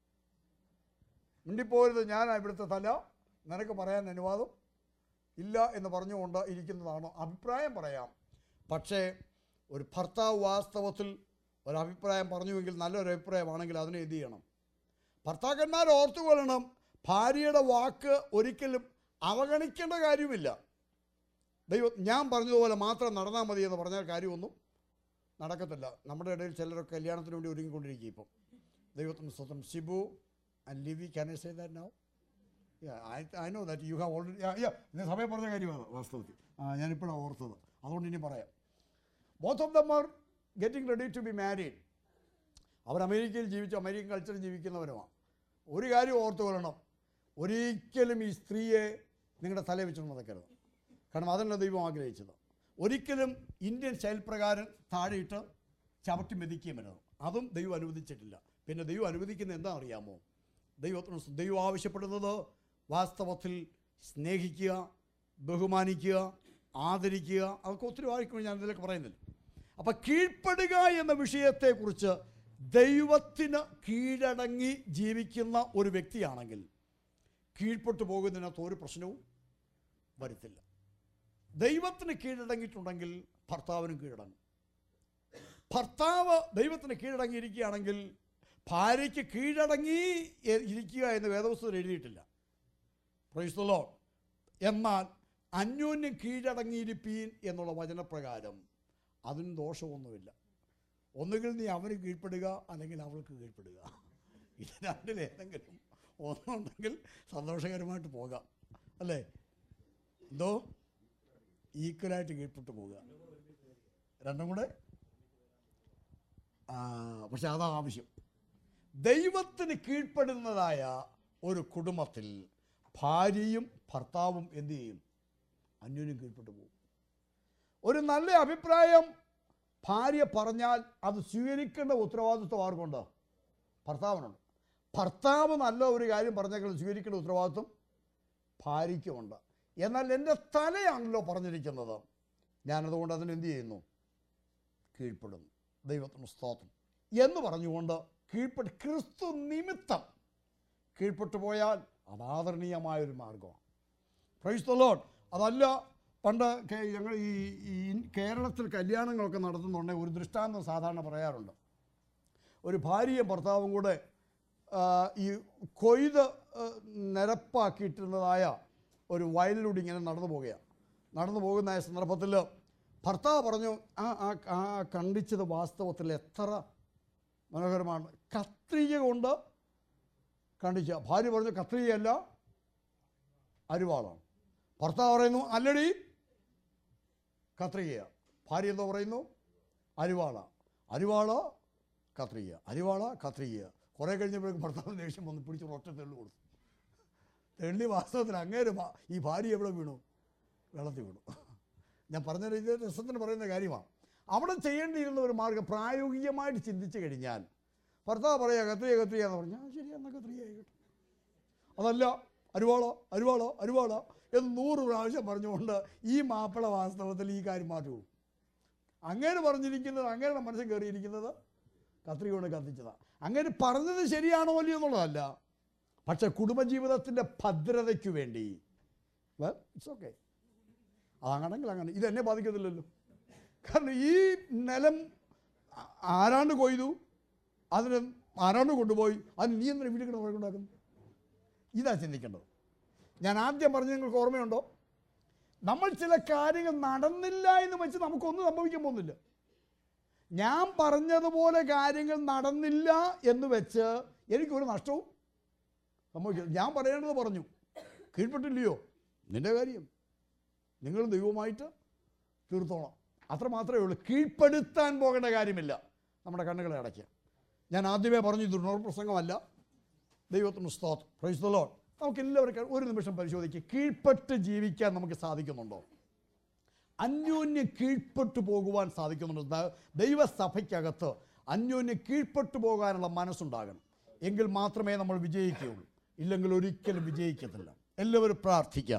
മിണ്ടിപ്പോരുത് ഞാൻ ഇവിടുത്തെ തല നിനക്ക് പറയാൻ അനുവാദം ഇല്ല എന്ന് പറഞ്ഞുകൊണ്ട് ഇരിക്കുന്നതാണ് അഭിപ്രായം പറയാം പക്ഷേ ഒരു ഭർത്താവ് വാസ്തവത്തിൽ ഒരു അഭിപ്രായം പറഞ്ഞുവെങ്കിൽ നല്ലൊരു അഭിപ്രായമാണെങ്കിൽ അതിനെ എന്ത് ചെയ്യണം ഭർത്താക്കന്മാർ ഓർത്തുകൊള്ളണം ഭാര്യയുടെ വാക്ക് ഒരിക്കലും അവഗണിക്കേണ്ട കാര്യമില്ല ദൈവം ഞാൻ പറഞ്ഞതുപോലെ മാത്രം നടന്നാൽ മതി എന്ന് പറഞ്ഞാൽ കാര്യമൊന്നും നടക്കത്തില്ല നമ്മുടെ ഇടയിൽ ചിലരൊക്കെ കല്യാണത്തിന് വേണ്ടി ഒരുങ്ങിക്കൊണ്ടിരിക്കുക ഇപ്പം ദൈവത്തിന് സ്വന്തം Shibu and Livi can I say that now I know that you have already ഇന്ന് സമയം പറഞ്ഞ കാര്യമാണ് വാസ്തവത്തിൽ ആ ഞാനിപ്പോഴാണ് ഓർത്തത് അതുകൊണ്ട് ഇനി പറയാം both of them are getting ready to be married അവർ അമേരിക്കയിൽ ജീവിച്ച് അമേരിക്കൻ കൾച്ചറിൽ ജീവിക്കുന്നവരുമാണ് ഒരു കാര്യം ഓർത്തു കൊള്ളണം ഒരിക്കലും ഈ സ്ത്രീയെ നിങ്ങളുടെ തലയിൽ വെച്ചുകൊണ്ട് നടക്കരുത് കാരണം അതല്ല ദൈവം ആഗ്രഹിച്ചത് ഒരിക്കലും ഇന്ത്യൻ ശൈൽ പ്രകാരം താഴെയിട്ട് ചവിട്ടി മെതിക്കുകയും വരുന്നത് അതും ദൈവം അനുവദിച്ചിട്ടില്ല പിന്നെ ദൈവം അനുവദിക്കുന്നത് എന്താ അറിയാമോ ദൈവത്തിന് സ് ദൈവം ആവശ്യപ്പെടുന്നത് വാസ്തവത്തിൽ സ്നേഹിക്കുക ബഹുമാനിക്കുക ആദരിക്കുക അതൊക്കെ ഒത്തിരി വായിക്കുമ്പോൾ ഞാൻ ഇതിലൊക്കെ പറയുന്നില്ല അപ്പം കീഴ്പ്പെടുക എന്ന വിഷയത്തെക്കുറിച്ച് ദൈവത്തിന് കീഴടങ്ങി ജീവിക്കുന്ന ഒരു വ്യക്തിയാണെങ്കിൽ കീഴ്പ്പെട്ടു പോകുന്നതിനകത്ത് ഒരു പ്രശ്നവും വരുത്തില്ല ദൈവത്തിന് കീഴടങ്ങിയിട്ടുണ്ടെങ്കിൽ ഭർത്താവിനും കീഴടങ്ങും ഭർത്താവ് ദൈവത്തിന് കീഴടങ്ങിയിരിക്കുകയാണെങ്കിൽ ഭാര്യയ്ക്ക് കീഴടങ്ങി എ- ഇരിക്കുക എന്ന് വേദപുസ്തകത്തിൽ എഴുതിയിട്ടില്ല പ്രൈസ്തലോ എന്നാൽ അന്യോന്യം കീഴടങ്ങിയിരിപ്പീൻ എന്നുള്ള വചനപ്രകാരം അതിന് ദോഷമൊന്നുമില്ല ഒന്നുകിൽ നീ അവന് കീഴ്പ്പെടുക അല്ലെങ്കിൽ അവൾക്ക് കീഴ്പ്പെടുക ഇത് രണ്ടിലേതെങ്കിലും ഒന്നുണ്ടെങ്കിൽ സന്തോഷകരമായിട്ട് പോകാം അല്ലേ എന്തോ ഈക്വലായിട്ട് കീഴ്പ്പെട്ടു പോവുക രണ്ടും കൂടെ ആ, പക്ഷെ അതാ ആവശ്യം ദൈവത്തിന് കീഴ്പ്പെടുന്നതായ ഒരു കുടുംബത്തിൽ ഭാര്യയും ഭർത്താവും എന്തു ചെയ്യും അന്യോന്യം കീഴ്പ്പെട്ടു പോകും ഒരു നല്ല അഭിപ്രായം ഭാര്യ പറഞ്ഞാൽ അത് സ്വീകരിക്കേണ്ട ഉത്തരവാദിത്വം ആർക്കുണ്ട് ഭർത്താവിനുണ്ട് ഭർത്താവ് നല്ല ഒരു കാര്യം പറഞ്ഞേക്കാൾ സ്വീകരിക്കേണ്ട ഉത്തരവാദിത്വം ഭാര്യയ്ക്കുമുണ്ട് എന്നാൽ എൻ്റെ തലയാണല്ലോ പറഞ്ഞിരിക്കുന്നത് ഞാനതുകൊണ്ട് അതിന് എന്ത് ചെയ്യുന്നു കീഴ്പ്പെടുന്നു ദൈവത്തിന് സ്തോത്രം എന്ന് പറഞ്ഞുകൊണ്ട് കീഴ്പ്പെട്ട് ക്രിസ്തു നിമിത്തം കീഴ്പ്പെട്ടു പോയാൽ അത് ആദരണീയമായൊരു മാർഗമാണ് പ്രൈസ് ദ ലോഡ് അതല്ല പണ്ട് കേ- ഞങ്ങൾ ഈ ഈ കേരളത്തിൽ കല്യാണങ്ങളൊക്കെ നടത്തുന്നുണ്ടെങ്കിൽ ഒരു ദൃഷ്ടാന്തം സാധാരണ പറയാറുണ്ട് ഒരു ഭാര്യയും ഭർത്താവും കൂടെ ആ, ഈ കൊയ്ത് ആ, നിരപ്പാക്കിയിട്ടിരുന്നതായ ഒരു വയലിലൂടെ ഇങ്ങനെ നടന്നു പോവുകയാണ് നടന്നു പോകുന്ന ആ സന്ദർഭത്തിൽ ഭർത്താവ് പറഞ്ഞു ആ ആ ആ കണ്ടിച്ചത് വാസ്തവത്തിൽ എത്ര മനോഹരമാണ് കത്രിക കൊണ്ട് കണ്ടിച്ച ഭാര്യ പറഞ്ഞു കത്രികയല്ല അരിവാളാണ് ഭർത്താവ് പറയുന്നു അല്ലടി കത്രികയ ഭാര്യ എന്തോ പറയുന്നു അരിവാള അരിവാള കത്രിക അരിവാള കത്രിക കുറേ കഴിഞ്ഞപ്പോഴേക്കും ഭർത്താവ് ദേഷ്യം വന്ന് പിടിച്ച് ഒറ്റ തെള്ളു കൊടുത്തു തെള്ളി വാസ്തവത്തിൽ അങ്ങേര് ഭാ- ഈ ഭാര്യ എവിടെ വീണു വെള്ളത്തിൽ വീണു ഞാൻ പറഞ്ഞ ഇത് രസത്തിന് പറയുന്ന കാര്യമാണ് അവിടെ ചെയ്യേണ്ടിയിരുന്ന ഒരു മാർഗ്ഗം പ്രായോഗികമായിട്ട് ചിന്തിച്ചു കഴിഞ്ഞാൽ ഭർത്താവ് പറയാ കത്രിക കത്രിക എന്ന് പറഞ്ഞാൽ ശരി എന്നാൽ കത്രിക ആയിക്കോട്ടെ അതല്ല അരുവാളോ അരുവാളോ അരുവാളോ എന്ന് നൂറ് പ്രാവശ്യം പറഞ്ഞുകൊണ്ട് ഈ മാപ്പിള വാസ്തവത്തിൽ ഈ കാര്യം മാറ്റുമോ അങ്ങനെ പറഞ്ഞിരിക്കുന്നത് അങ്ങയുടെ മനസ്സിൽ കയറിയിരിക്കുന്നത് കത്രിക കൊണ്ട് കത്തിച്ചതാണ് അങ്ങനെ പറഞ്ഞത് ശരിയാണോ അല്ലയോ എന്നുള്ളതല്ല പക്ഷെ കുടുംബജീവിതത്തിൻ്റെ ഭദ്രതയ്ക്ക് വേണ്ടി വെൽ ഇറ്റ്സ് ഓക്കെ അതാണെങ്കിൽ അങ്ങനെ ഇത് എന്നെ ബാധിക്കത്തില്ലല്ലോ കാരണം ഈ നിലം ആ- ആരാണ്ട് കൊയ്തു അതിന് ആരാണ്ട് കൊണ്ടുപോയി അതിന് നീ എന്തിനാ വീട്ടിൽ കിടന്ന് വഴക്കുണ്ടാക്കുന്നു ഇതാ ചിന്തിക്കേണ്ടത് ഞാൻ ആദ്യം പറഞ്ഞ നിങ്ങൾക്ക് ഓർമ്മയുണ്ടോ നമ്മൾ ചില കാര്യങ്ങൾ നടന്നില്ല എന്ന് വെച്ച് നമുക്കൊന്നും സംഭവിക്കാൻ പോകുന്നില്ല ഞാൻ പറഞ്ഞതുപോലെ കാര്യങ്ങൾ നടന്നില്ല എന്ന് വെച്ച് എനിക്കൊരു നഷ്ടവും സംഭവിക്കില്ല ഞാൻ പറയേണ്ടത് പറഞ്ഞു കീഴ്പ്പെട്ടില്ലയോ നിന്റെ കാര്യം നിങ്ങൾ ദൈവമായിട്ട് തീർത്തോണം അത്ര മാത്രമേ ഉള്ളൂ കീഴ്പ്പെടുത്താൻ പോകേണ്ട കാര്യമില്ല നമ്മുടെ കണ്ണുകളെ അടയ്ക്കുക ഞാൻ ആദ്യമേ പറഞ്ഞു ഇത് ഒരു പ്രസംഗമല്ല ദൈവത്തിന് സ്തോത്രം പ്രൈസ് ദ ലോഡ് നമുക്ക് എല്ലാവർക്കും ഒരു നിമിഷം പരിശോധിക്കുക കീഴ്പ്പെട്ട് ജീവിക്കാൻ നമുക്ക് സാധിക്കുന്നുണ്ടോ അന്യോന്യം കീഴ്പ്പെട്ടു പോകുവാൻ സാധിക്കുന്നുണ്ടോ ദ- ദൈവസഭയ്ക്കകത്ത് അന്യോന്യം കീഴ്പ്പെട്ടു പോകാനുള്ള മനസ്സുണ്ടാകണം എങ്കിൽ മാത്രമേ നമ്മൾ വിജയിക്കുകയുള്ളൂ ഇല്ലെങ്കിൽ ഒരിക്കലും വിജയിക്കത്തില്ല എല്ലാവരും പ്രാർത്ഥിക്കാം